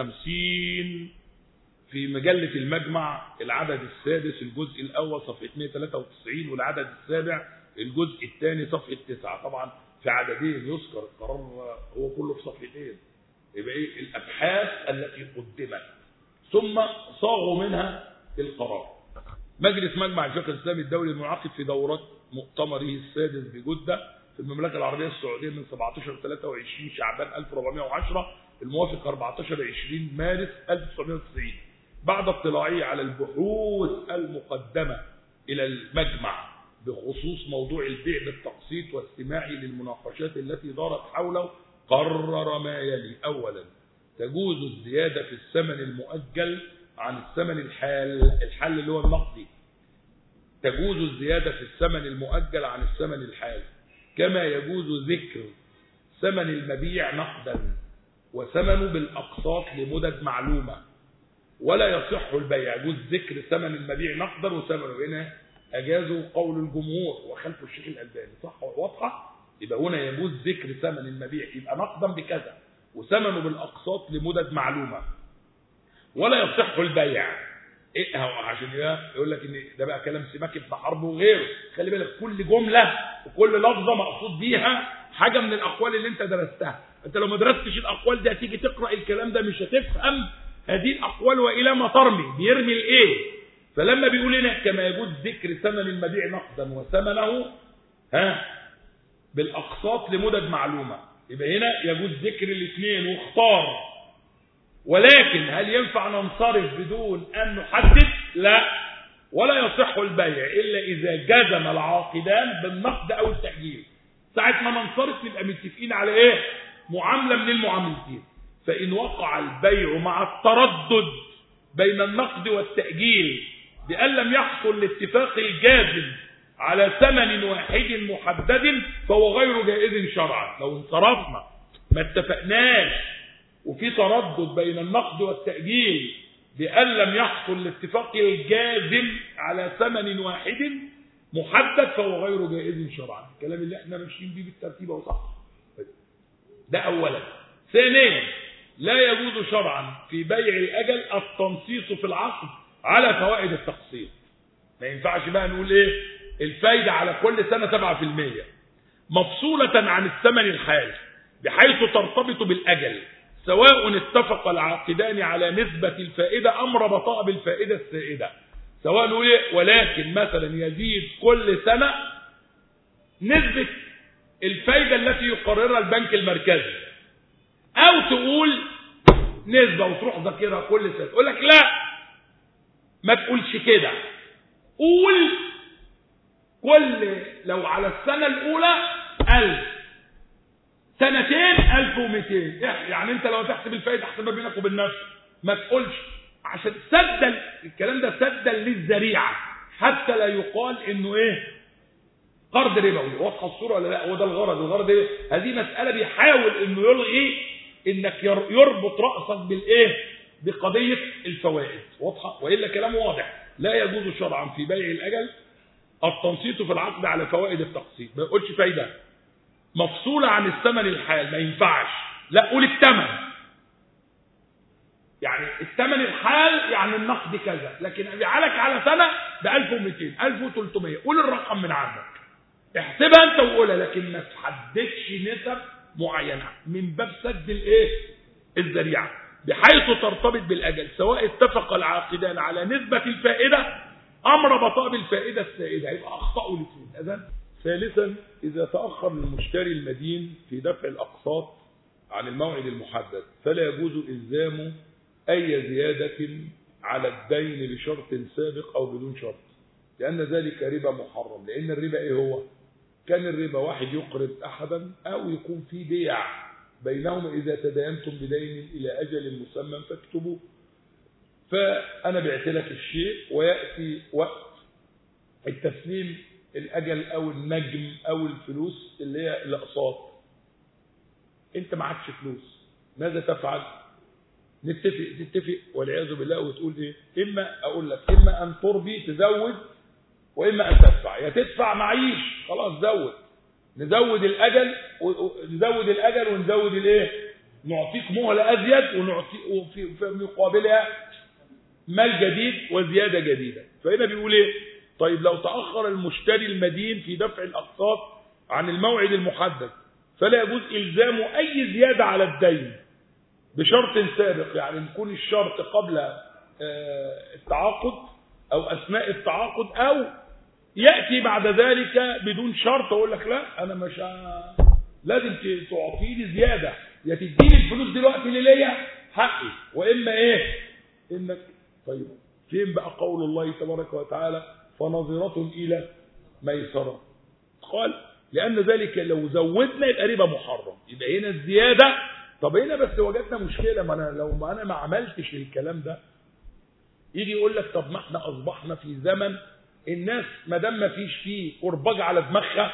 51 في مجلة المجمع العدد السادس الجزء الأول صفحة 293 والعدد السابع الجزء الثاني صفحة 9 طبعا في عددين يذكر القرار هو كله في صفحتين يبقى ايه الابحاث التي قدمت ثم صاغوا منها القرار مجلس مجمع الفقه الاسلامي الدولي المنعقد في دورات مؤتمره السادس بجده في المملكه العربيه السعوديه من 17 23 شعبان 1410 الموافق 14 20 مارس 1990 بعد اطلاعه على البحوث المقدمه الى المجمع بخصوص موضوع البيع بالتقسيط واستماعه للمناقشات التي دارت حوله قرر ما يلي أولا تجوز الزيادة في الثمن المؤجل عن الثمن الحال الحال اللي هو النقدي تجوز الزيادة في الثمن المؤجل عن الثمن الحال كما يجوز ذكر ثمن المبيع نقدا وثمنه بالأقساط لمدد معلومة ولا يصح البيع يجوز ذكر ثمن المبيع نقدا وثمنه هنا أجازوا قول الجمهور وخلف الشيخ الألباني صح واضحة يبقى هنا يجوز ذكر ثمن المبيع يبقى نقدا بكذا وثمنه بالأقساط لمدد معلومة ولا يصح البيع ايه هو عشان يقول لك ان ده بقى كلام سماك ابن حرب وغيره خلي بالك كل جملة وكل لفظة مقصود بيها حاجة من الأقوال اللي انت درستها انت لو ما درستش الأقوال دي هتيجي تقرأ الكلام ده مش هتفهم هذه الأقوال وإلى ما ترمي بيرمي الإيه فلما بيقول هنا كما يجوز ذكر ثمن المبيع نقدا وثمنه ها بالاقساط لمدد معلومه يبقى هنا يجوز ذكر الاثنين واختار ولكن هل ينفع ننصرف بدون ان نحدد لا ولا يصح البيع الا اذا جزم العاقدان بالنقد او التاجيل ساعه ما ننصرف نبقى متفقين على ايه معامله من المعاملتين فان وقع البيع مع التردد بين النقد والتاجيل بأن لم يحصل الاتفاق الجازم على ثمن واحد محدد فهو غير جائز شرعا لو انصرفنا ما اتفقناش وفي تردد بين النقد والتأجيل بأن لم يحصل الاتفاق الجازم على ثمن واحد محدد فهو غير جائز شرعا الكلام اللي احنا ماشيين بيه بالترتيب اهو صح ده اولا ثانيا لا يجوز شرعا في بيع الاجل التنصيص في العقد على فوائد التقسيط ما ينفعش بقى نقول ايه الفايدة على كل سنة 7% مفصولة عن الثمن الحالي بحيث ترتبط بالأجل سواء اتفق العاقدان على نسبة الفائدة أم ربطا بالفائدة السائدة سواء نقول ايه ولكن مثلا يزيد كل سنة نسبة الفايدة التي يقررها البنك المركزي او تقول نسبة وتروح ذاكرها كل سنة تقول لك لا ما تقولش كده قول كل لو على السنة الأولى ألف سنتين ألف ومئتين يعني أنت لو تحسب الفايدة احسبها بينك وبين نفسك ما تقولش عشان سدا الكلام ده سدا للذريعة حتى لا يقال انه ايه قرض ربوي واضحه الصوره ولا لا هو ده الغرض الغرض ايه هذه مساله بيحاول انه يلغي انك يربط راسك بالايه بقضيه الفوائد واضحه والا كلام واضح لا يجوز شرعا في بيع الاجل التنصيت في العقد على فوائد التقسيط ما يقولش فايده مفصوله عن الثمن الحال ما ينفعش لا قول الثمن يعني الثمن الحال يعني النقد كذا لكن ابيعلك على سنه ب 1200 1300 قول الرقم من عندك احسبها انت وقولها لكن ما تحددش نسب معينه من باب سد الايه الذريعه بحيث ترتبط بالاجل سواء اتفق العاقدان على نسبه الفائده ام ربطا بالفائده السائده يبقى اخطاوا الاثنين اذا ثالثا اذا تاخر المشتري المدين في دفع الاقساط عن الموعد المحدد فلا يجوز الزامه أي زيادة على الدين بشرط سابق أو بدون شرط لأن ذلك ربا محرم لأن الربا إيه هو كان الربا واحد يقرض أحدا أو يكون في بيع بينهما إذا تداينتم بدين إلى أجل مسمى فاكتبوا فأنا بعت لك الشيء ويأتي وقت التسليم الأجل أو النجم أو الفلوس اللي هي الأقساط أنت معكش فلوس ماذا تفعل؟ نتفق تتفق والعياذ بالله وتقول ايه اما اقول لك اما ان تربي تزود واما ان تدفع يا تدفع معيش خلاص زود نزود الاجل نزود الاجل ونزود الايه نعطيك مهله ازيد ونعطي وفي في مقابلها مال جديد وزياده جديده فهنا بيقول ايه طيب لو تاخر المشتري المدين في دفع الاقساط عن الموعد المحدد فلا يجوز الزامه اي زياده على الدين بشرط سابق يعني يكون الشرط قبل التعاقد او اثناء التعاقد او ياتي بعد ذلك بدون شرط اقول لك لا انا مش لازم تعطيني زياده يا تديني الفلوس دلوقتي اللي ليا حقي واما ايه انك طيب فين بقى قول الله تبارك وتعالى فنظرة الى ميسرة قال لان ذلك لو زودنا يبقى ربا محرم يبقى هنا الزياده طب هنا بس وجدنا مشكلة ما أنا لو ما أنا ما عملتش الكلام ده يجي يقول لك طب ما احنا أصبحنا في زمن الناس ما دام ما فيش فيه قرباج على دماغها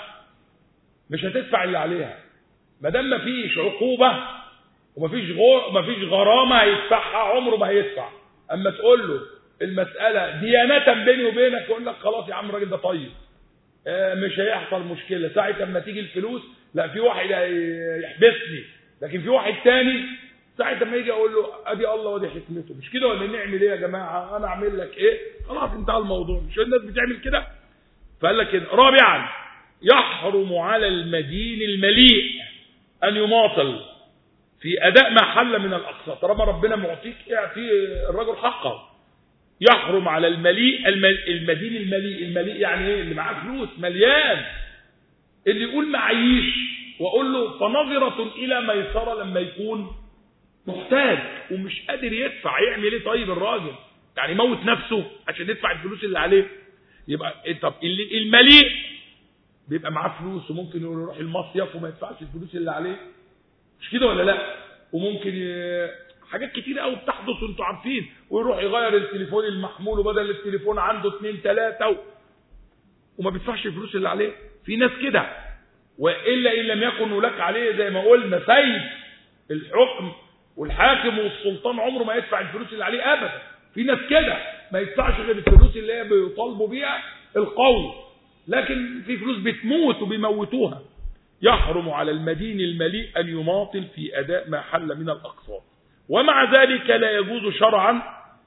مش هتدفع اللي عليها ما دام ما فيش عقوبة وما فيش غو... ما فيش غرامة هيدفعها عمره ما هيدفع أما تقول له المسألة ديانة بيني وبينك يقول لك خلاص يا عم الراجل ده طيب آه مش هيحصل مشكلة ساعة لما تيجي الفلوس لا في واحد هيحبسني لكن في واحد تاني ساعة ما يجي اقول له ادي الله ودي حكمته مش كده ولا نعمل ايه يا جماعة انا اعمل لك ايه خلاص انتهى الموضوع مش الناس بتعمل كده فقال لك كده رابعا يحرم على المدين المليء ان يماطل في اداء ما حل من الاقساط طالما ربنا معطيك اعطي الرجل حقه يحرم على المليء المدين المليء المليء يعني ايه اللي معاه فلوس مليان اللي يقول معيش واقول له فنظرة الى ميسرة لما يكون محتاج ومش قادر يدفع يعمل ايه طيب الراجل يعني يموت نفسه عشان يدفع الفلوس اللي عليه يبقى طب اللي المليء بيبقى معاه فلوس وممكن يروح المصيف وما يدفعش الفلوس اللي عليه مش كده ولا لا وممكن ي... حاجات كتير قوي بتحدث وانتوا عارفين ويروح يغير التليفون المحمول وبدل التليفون عنده اتنين تلاتة و... وما بيدفعش الفلوس اللي عليه في ناس كده وإلا إن لم يكن لك عليه زي ما قلنا سيد الحكم والحاكم والسلطان عمره ما يدفع الفلوس اللي عليه أبدا في ناس كده ما يدفعش غير الفلوس اللي هي بيطالبوا بيها القوي لكن في فلوس بتموت وبيموتوها يحرم على المدين المليء أن يماطل في أداء ما حل من الأقساط ومع ذلك لا يجوز شرعا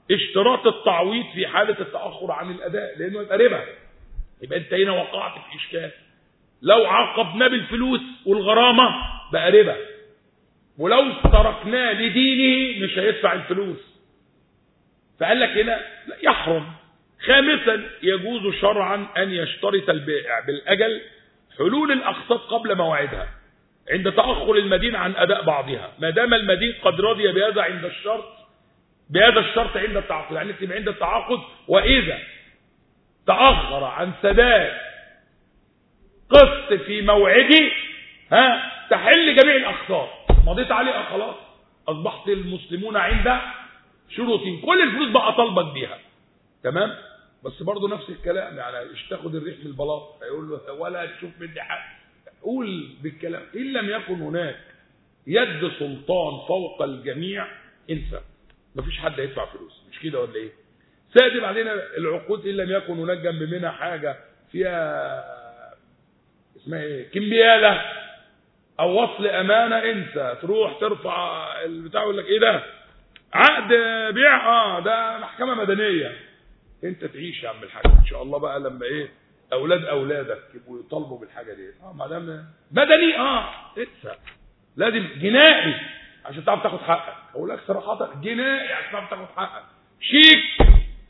اشتراط التعويض في حالة التأخر عن الأداء لأنه يبقى ربا يبقى أنت هنا وقعت في إشكال لو عاقبناه بالفلوس والغرامة بقى ربا ولو تركناه لدينه مش هيدفع الفلوس فقال لك هنا يحرم خامسا يجوز شرعا أن يشترط البائع بالأجل حلول الأقساط قبل موعدها عند تأخر المدين عن أداء بعضها ما دام المدين قد رضي بهذا عند الشرط بهذا الشرط عند التعاقد يعني نكتب عند التعاقد وإذا تأخر عن سداد قسط في موعده ها تحل جميع الأقساط مضيت عليه خلاص أصبحت المسلمون عند شروط كل الفلوس بقى طالبك بيها تمام بس برضه نفس الكلام يعني مش تاخد الريح من البلاط هيقول له ولا تشوف مني حاجه قول بالكلام ان لم يكن هناك يد سلطان فوق الجميع انسى مفيش حد هيدفع فلوس مش كده ولا ايه سادب علينا العقود ان لم يكن هناك جنب منها حاجه فيها اسمها ايه كمبياله او وصل امانه انسى تروح ترفع البتاع يقول لك ايه ده عقد بيع اه ده محكمه مدنيه انت تعيش يا عم الحاج ان شاء الله بقى لما ايه اولاد اولادك يبقوا يطالبوا بالحاجه دي اه ما دام مدني اه انسى لازم جنائي عشان تعرف تاخد حقك اقول لك صراحه جنائي عشان تعرف تاخد حقك شيك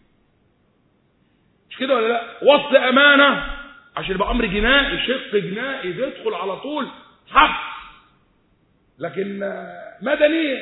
مش كده ولا لا وصل امانه عشان يبقى امر جنائي شق جنائي تدخل على طول حبس لكن مدني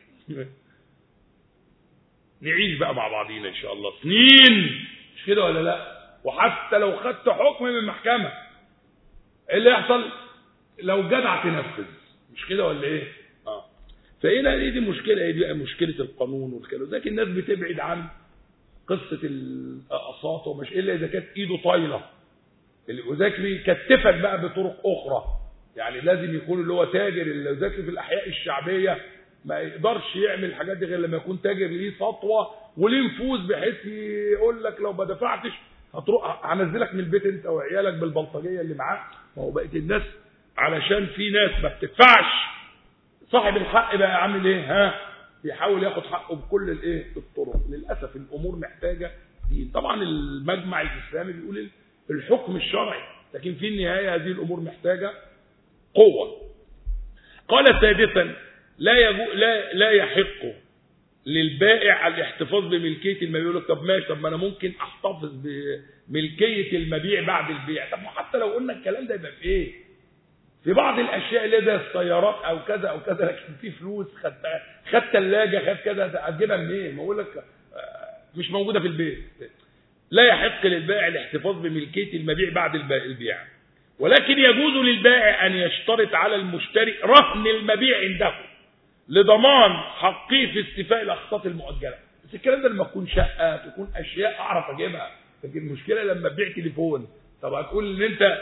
نعيش بقى مع بعضينا ان شاء الله سنين مش كده ولا لا وحتى لو خدت حكم من المحكمه ايه اللي يحصل لو جدع تنفذ مش كده ولا ايه اه فهنا دي, دي مشكله دي بقى مشكله القانون والكلام لكن الناس بتبعد عن قصه الاقساط ومش الا اذا كانت ايده طايله وذاك بيكتفك بقى بطرق اخرى يعني لازم يكون اللي هو تاجر اللي ذاك في الاحياء الشعبيه ما يقدرش يعمل الحاجات دي غير لما يكون تاجر ليه سطوه وليه نفوذ بحيث يقول لك لو ما دفعتش هتروح هنزلك من البيت انت وعيالك بالبلطجيه اللي معاك ما هو بقت الناس علشان في ناس ما بتدفعش صاحب الحق بقى عامل ايه ها بيحاول ياخد حقه بكل الايه الطرق للاسف الامور محتاجه دين طبعا المجمع الاسلامي بيقول الحكم الشرعي لكن في النهايه هذه الامور محتاجه قوه قال سادسا لا يجو لا لا يحق للبائع الاحتفاظ بملكيه المبيع يقول لك طب ماشي طب ما انا ممكن احتفظ بملكيه المبيع بعد البيع طب حتى لو قلنا الكلام ده يبقى في ايه في بعض الاشياء اللي زي السيارات او كذا او كذا لكن في فلوس خدت خد ثلاجه خد كذا هتجيبها منين ما اقول لك مش موجوده في البيت لا يحق للبائع الاحتفاظ بملكيه المبيع بعد البيع ولكن يجوز للبائع ان يشترط على المشتري رهن المبيع عنده لضمان حقه في استيفاء الاقساط المؤجله بس الكلام ده لما تكون شقه تكون اشياء اعرف اجيبها لكن المشكله لما تبيع تليفون طب هتقول ان انت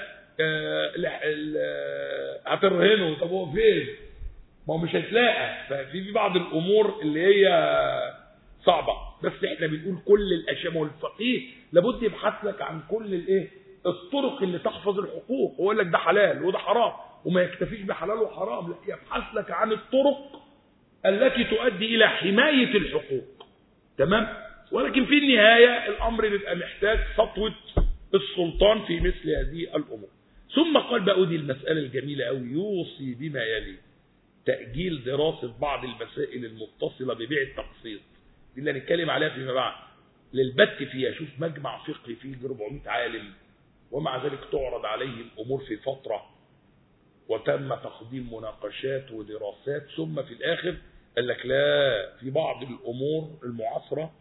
هترهنه طب هو فين ما هو مش هتلاقى ففي بعض الامور اللي هي صعبه بس احنا بنقول كل الاشياء ما هو الفقيه لابد يبحث لك عن كل الايه الطرق اللي تحفظ الحقوق ويقول لك ده حلال وده حرام وما يكتفيش بحلال وحرام لا يبحث لك عن الطرق التي تؤدي الى حمايه الحقوق تمام ولكن في النهايه الامر بيبقى محتاج سطوه السلطان في مثل هذه الامور ثم قال بقى دي المساله الجميله قوي يوصي بما يلي تاجيل دراسه بعض المسائل المتصله ببيع التقسيط دي اللي هنتكلم عليها فيما بعد للبت فيها شوف مجمع فقهي فيه 400 عالم ومع ذلك تعرض عليه الامور في فتره وتم تقديم مناقشات ودراسات ثم في الاخر قال لك لا في بعض الامور المعاصره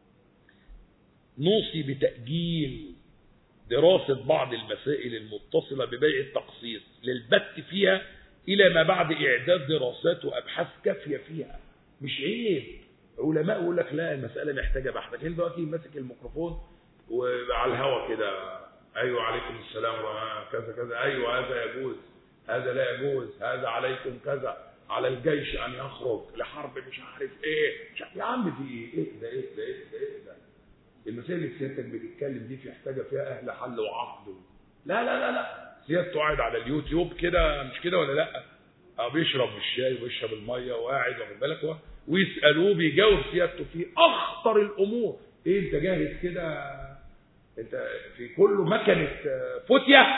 نوصي بتاجيل دراسه بعض المسائل المتصله ببيع التقسيط للبت فيها الى ما بعد اعداد دراسات وابحاث كافيه فيها مش عيب علماء يقول لك لا المساله محتاجه بحث لكن دلوقتي ماسك الميكروفون وعلى الهوا كده ايوه عليكم السلام كذا كذا ايوه هذا يجوز هذا لا يجوز هذا عليكم كذا على الجيش ان يخرج لحرب مش عارف ايه مش يا عم في ايه ايه ده ايه ده ايه ده ايه ده المسائل اللي سيادتك بتتكلم دي في محتاجه فيها اهل حل وعقد لا لا لا لا سيادته قاعد على اليوتيوب كده مش كده ولا لا اه بيشرب الشاي وبيشرب الميه وقاعد واخد بالك ويسالوه بيجاوب سيادته في اخطر الامور ايه انت جاهز كده انت في كله مكنه فتيه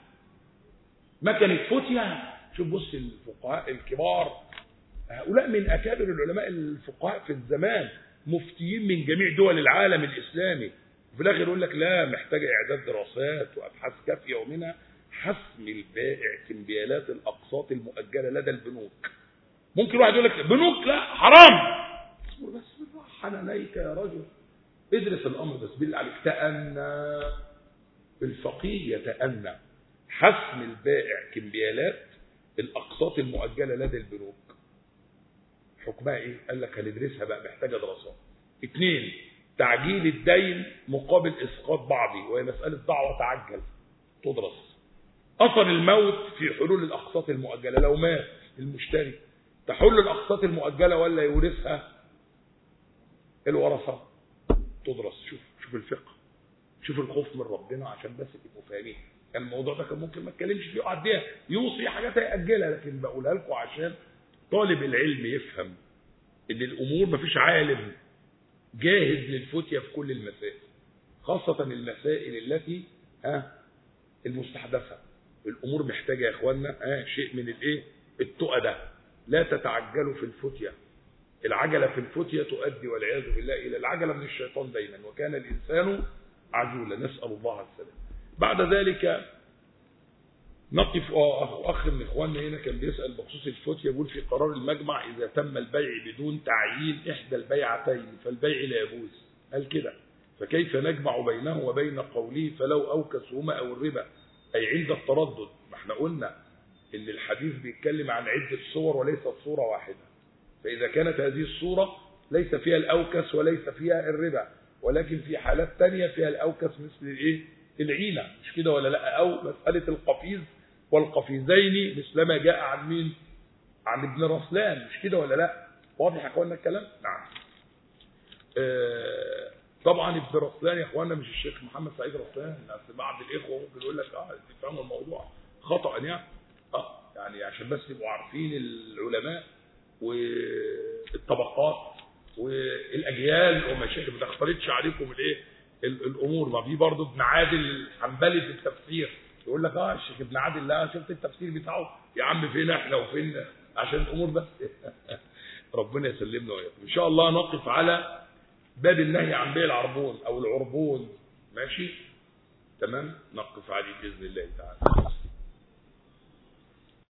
مكنه فتيه شوف بص الفقهاء الكبار هؤلاء من اكابر العلماء الفقهاء في الزمان مفتيين من جميع دول العالم الاسلامي وفي الاخر يقول لك لا محتاجه اعداد دراسات وابحاث كافيه ومنها حسم البائع كمبيالات الاقساط المؤجله لدى البنوك ممكن واحد يقول لك بنوك لا حرام اصبر بس بالراحه عليك يا رجل ادرس الامر بس بالله عليك تأنى الفقيه يتأنى حسم البائع كمبيالات الاقساط المؤجله لدى البنوك حكمها ايه قال لك هندرسها بقى محتاجه دراسات اثنين تعجيل الدين مقابل اسقاط بعضي وهي مساله دعوه تعجل تدرس اثر الموت في حلول الاقساط المؤجله لو مات المشتري تحل الاقساط المؤجله ولا يورثها الورثه تدرس شوف شوف الفقه شوف الخوف من ربنا عشان بس تبقوا فاهمين كان الموضوع ده كان ممكن ما اتكلمش فيه وعديها يوصي حاجات هيأجلها لكن بقولها لكم عشان طالب العلم يفهم ان الامور مفيش عالم جاهز للفتية في كل المسائل خاصة المسائل التي ها المستحدثة الامور محتاجة يا اخوانا ها شيء من الايه التقى ده لا تتعجلوا في الفتية العجلة في الفتية تؤدي والعياذ بالله إلى العجلة من الشيطان دايما وكان الإنسان عجولا نسأل الله السلام بعد ذلك نقف اه اخ من اخواننا هنا كان بيسال بخصوص الفتية يقول في قرار المجمع اذا تم البيع بدون تعيين احدى البيعتين فالبيع لا يجوز قال كده فكيف نجمع بينه وبين قوله فلو اوكسهما او الربا اي عند التردد ما احنا قلنا ان الحديث بيتكلم عن عده صور وليست صوره واحده فاذا كانت هذه الصوره ليس فيها الاوكس وليس فيها الربا ولكن في حالات تانية فيها الاوكس مثل الايه العينه مش كده ولا لا او مساله القفيز والقفيزين مثلما جاء عن مين عن ابن رسلان مش كده ولا لا واضح يا اخوانا الكلام نعم آه طبعا ابن رسلان يا اخوانا مش الشيخ محمد سعيد رسلان اصل بعض الاخوه ممكن يقول لك اه تفهموا الموضوع خطا يعني اه يعني عشان بس تبقوا عارفين العلماء والطبقات والاجيال وما شابه ما تختلطش عليكم الايه الامور ما في برضه ابن عادل الحنبلي في التفسير يقول لك اه الشيخ ابن عادل لا شفت التفسير بتاعه يا عم فين احنا وفين عشان الامور بس ربنا يسلمنا وياكم ان شاء الله نقف على باب النهي عن بيع العربون او العربون ماشي تمام نقف عليه باذن الله تعالى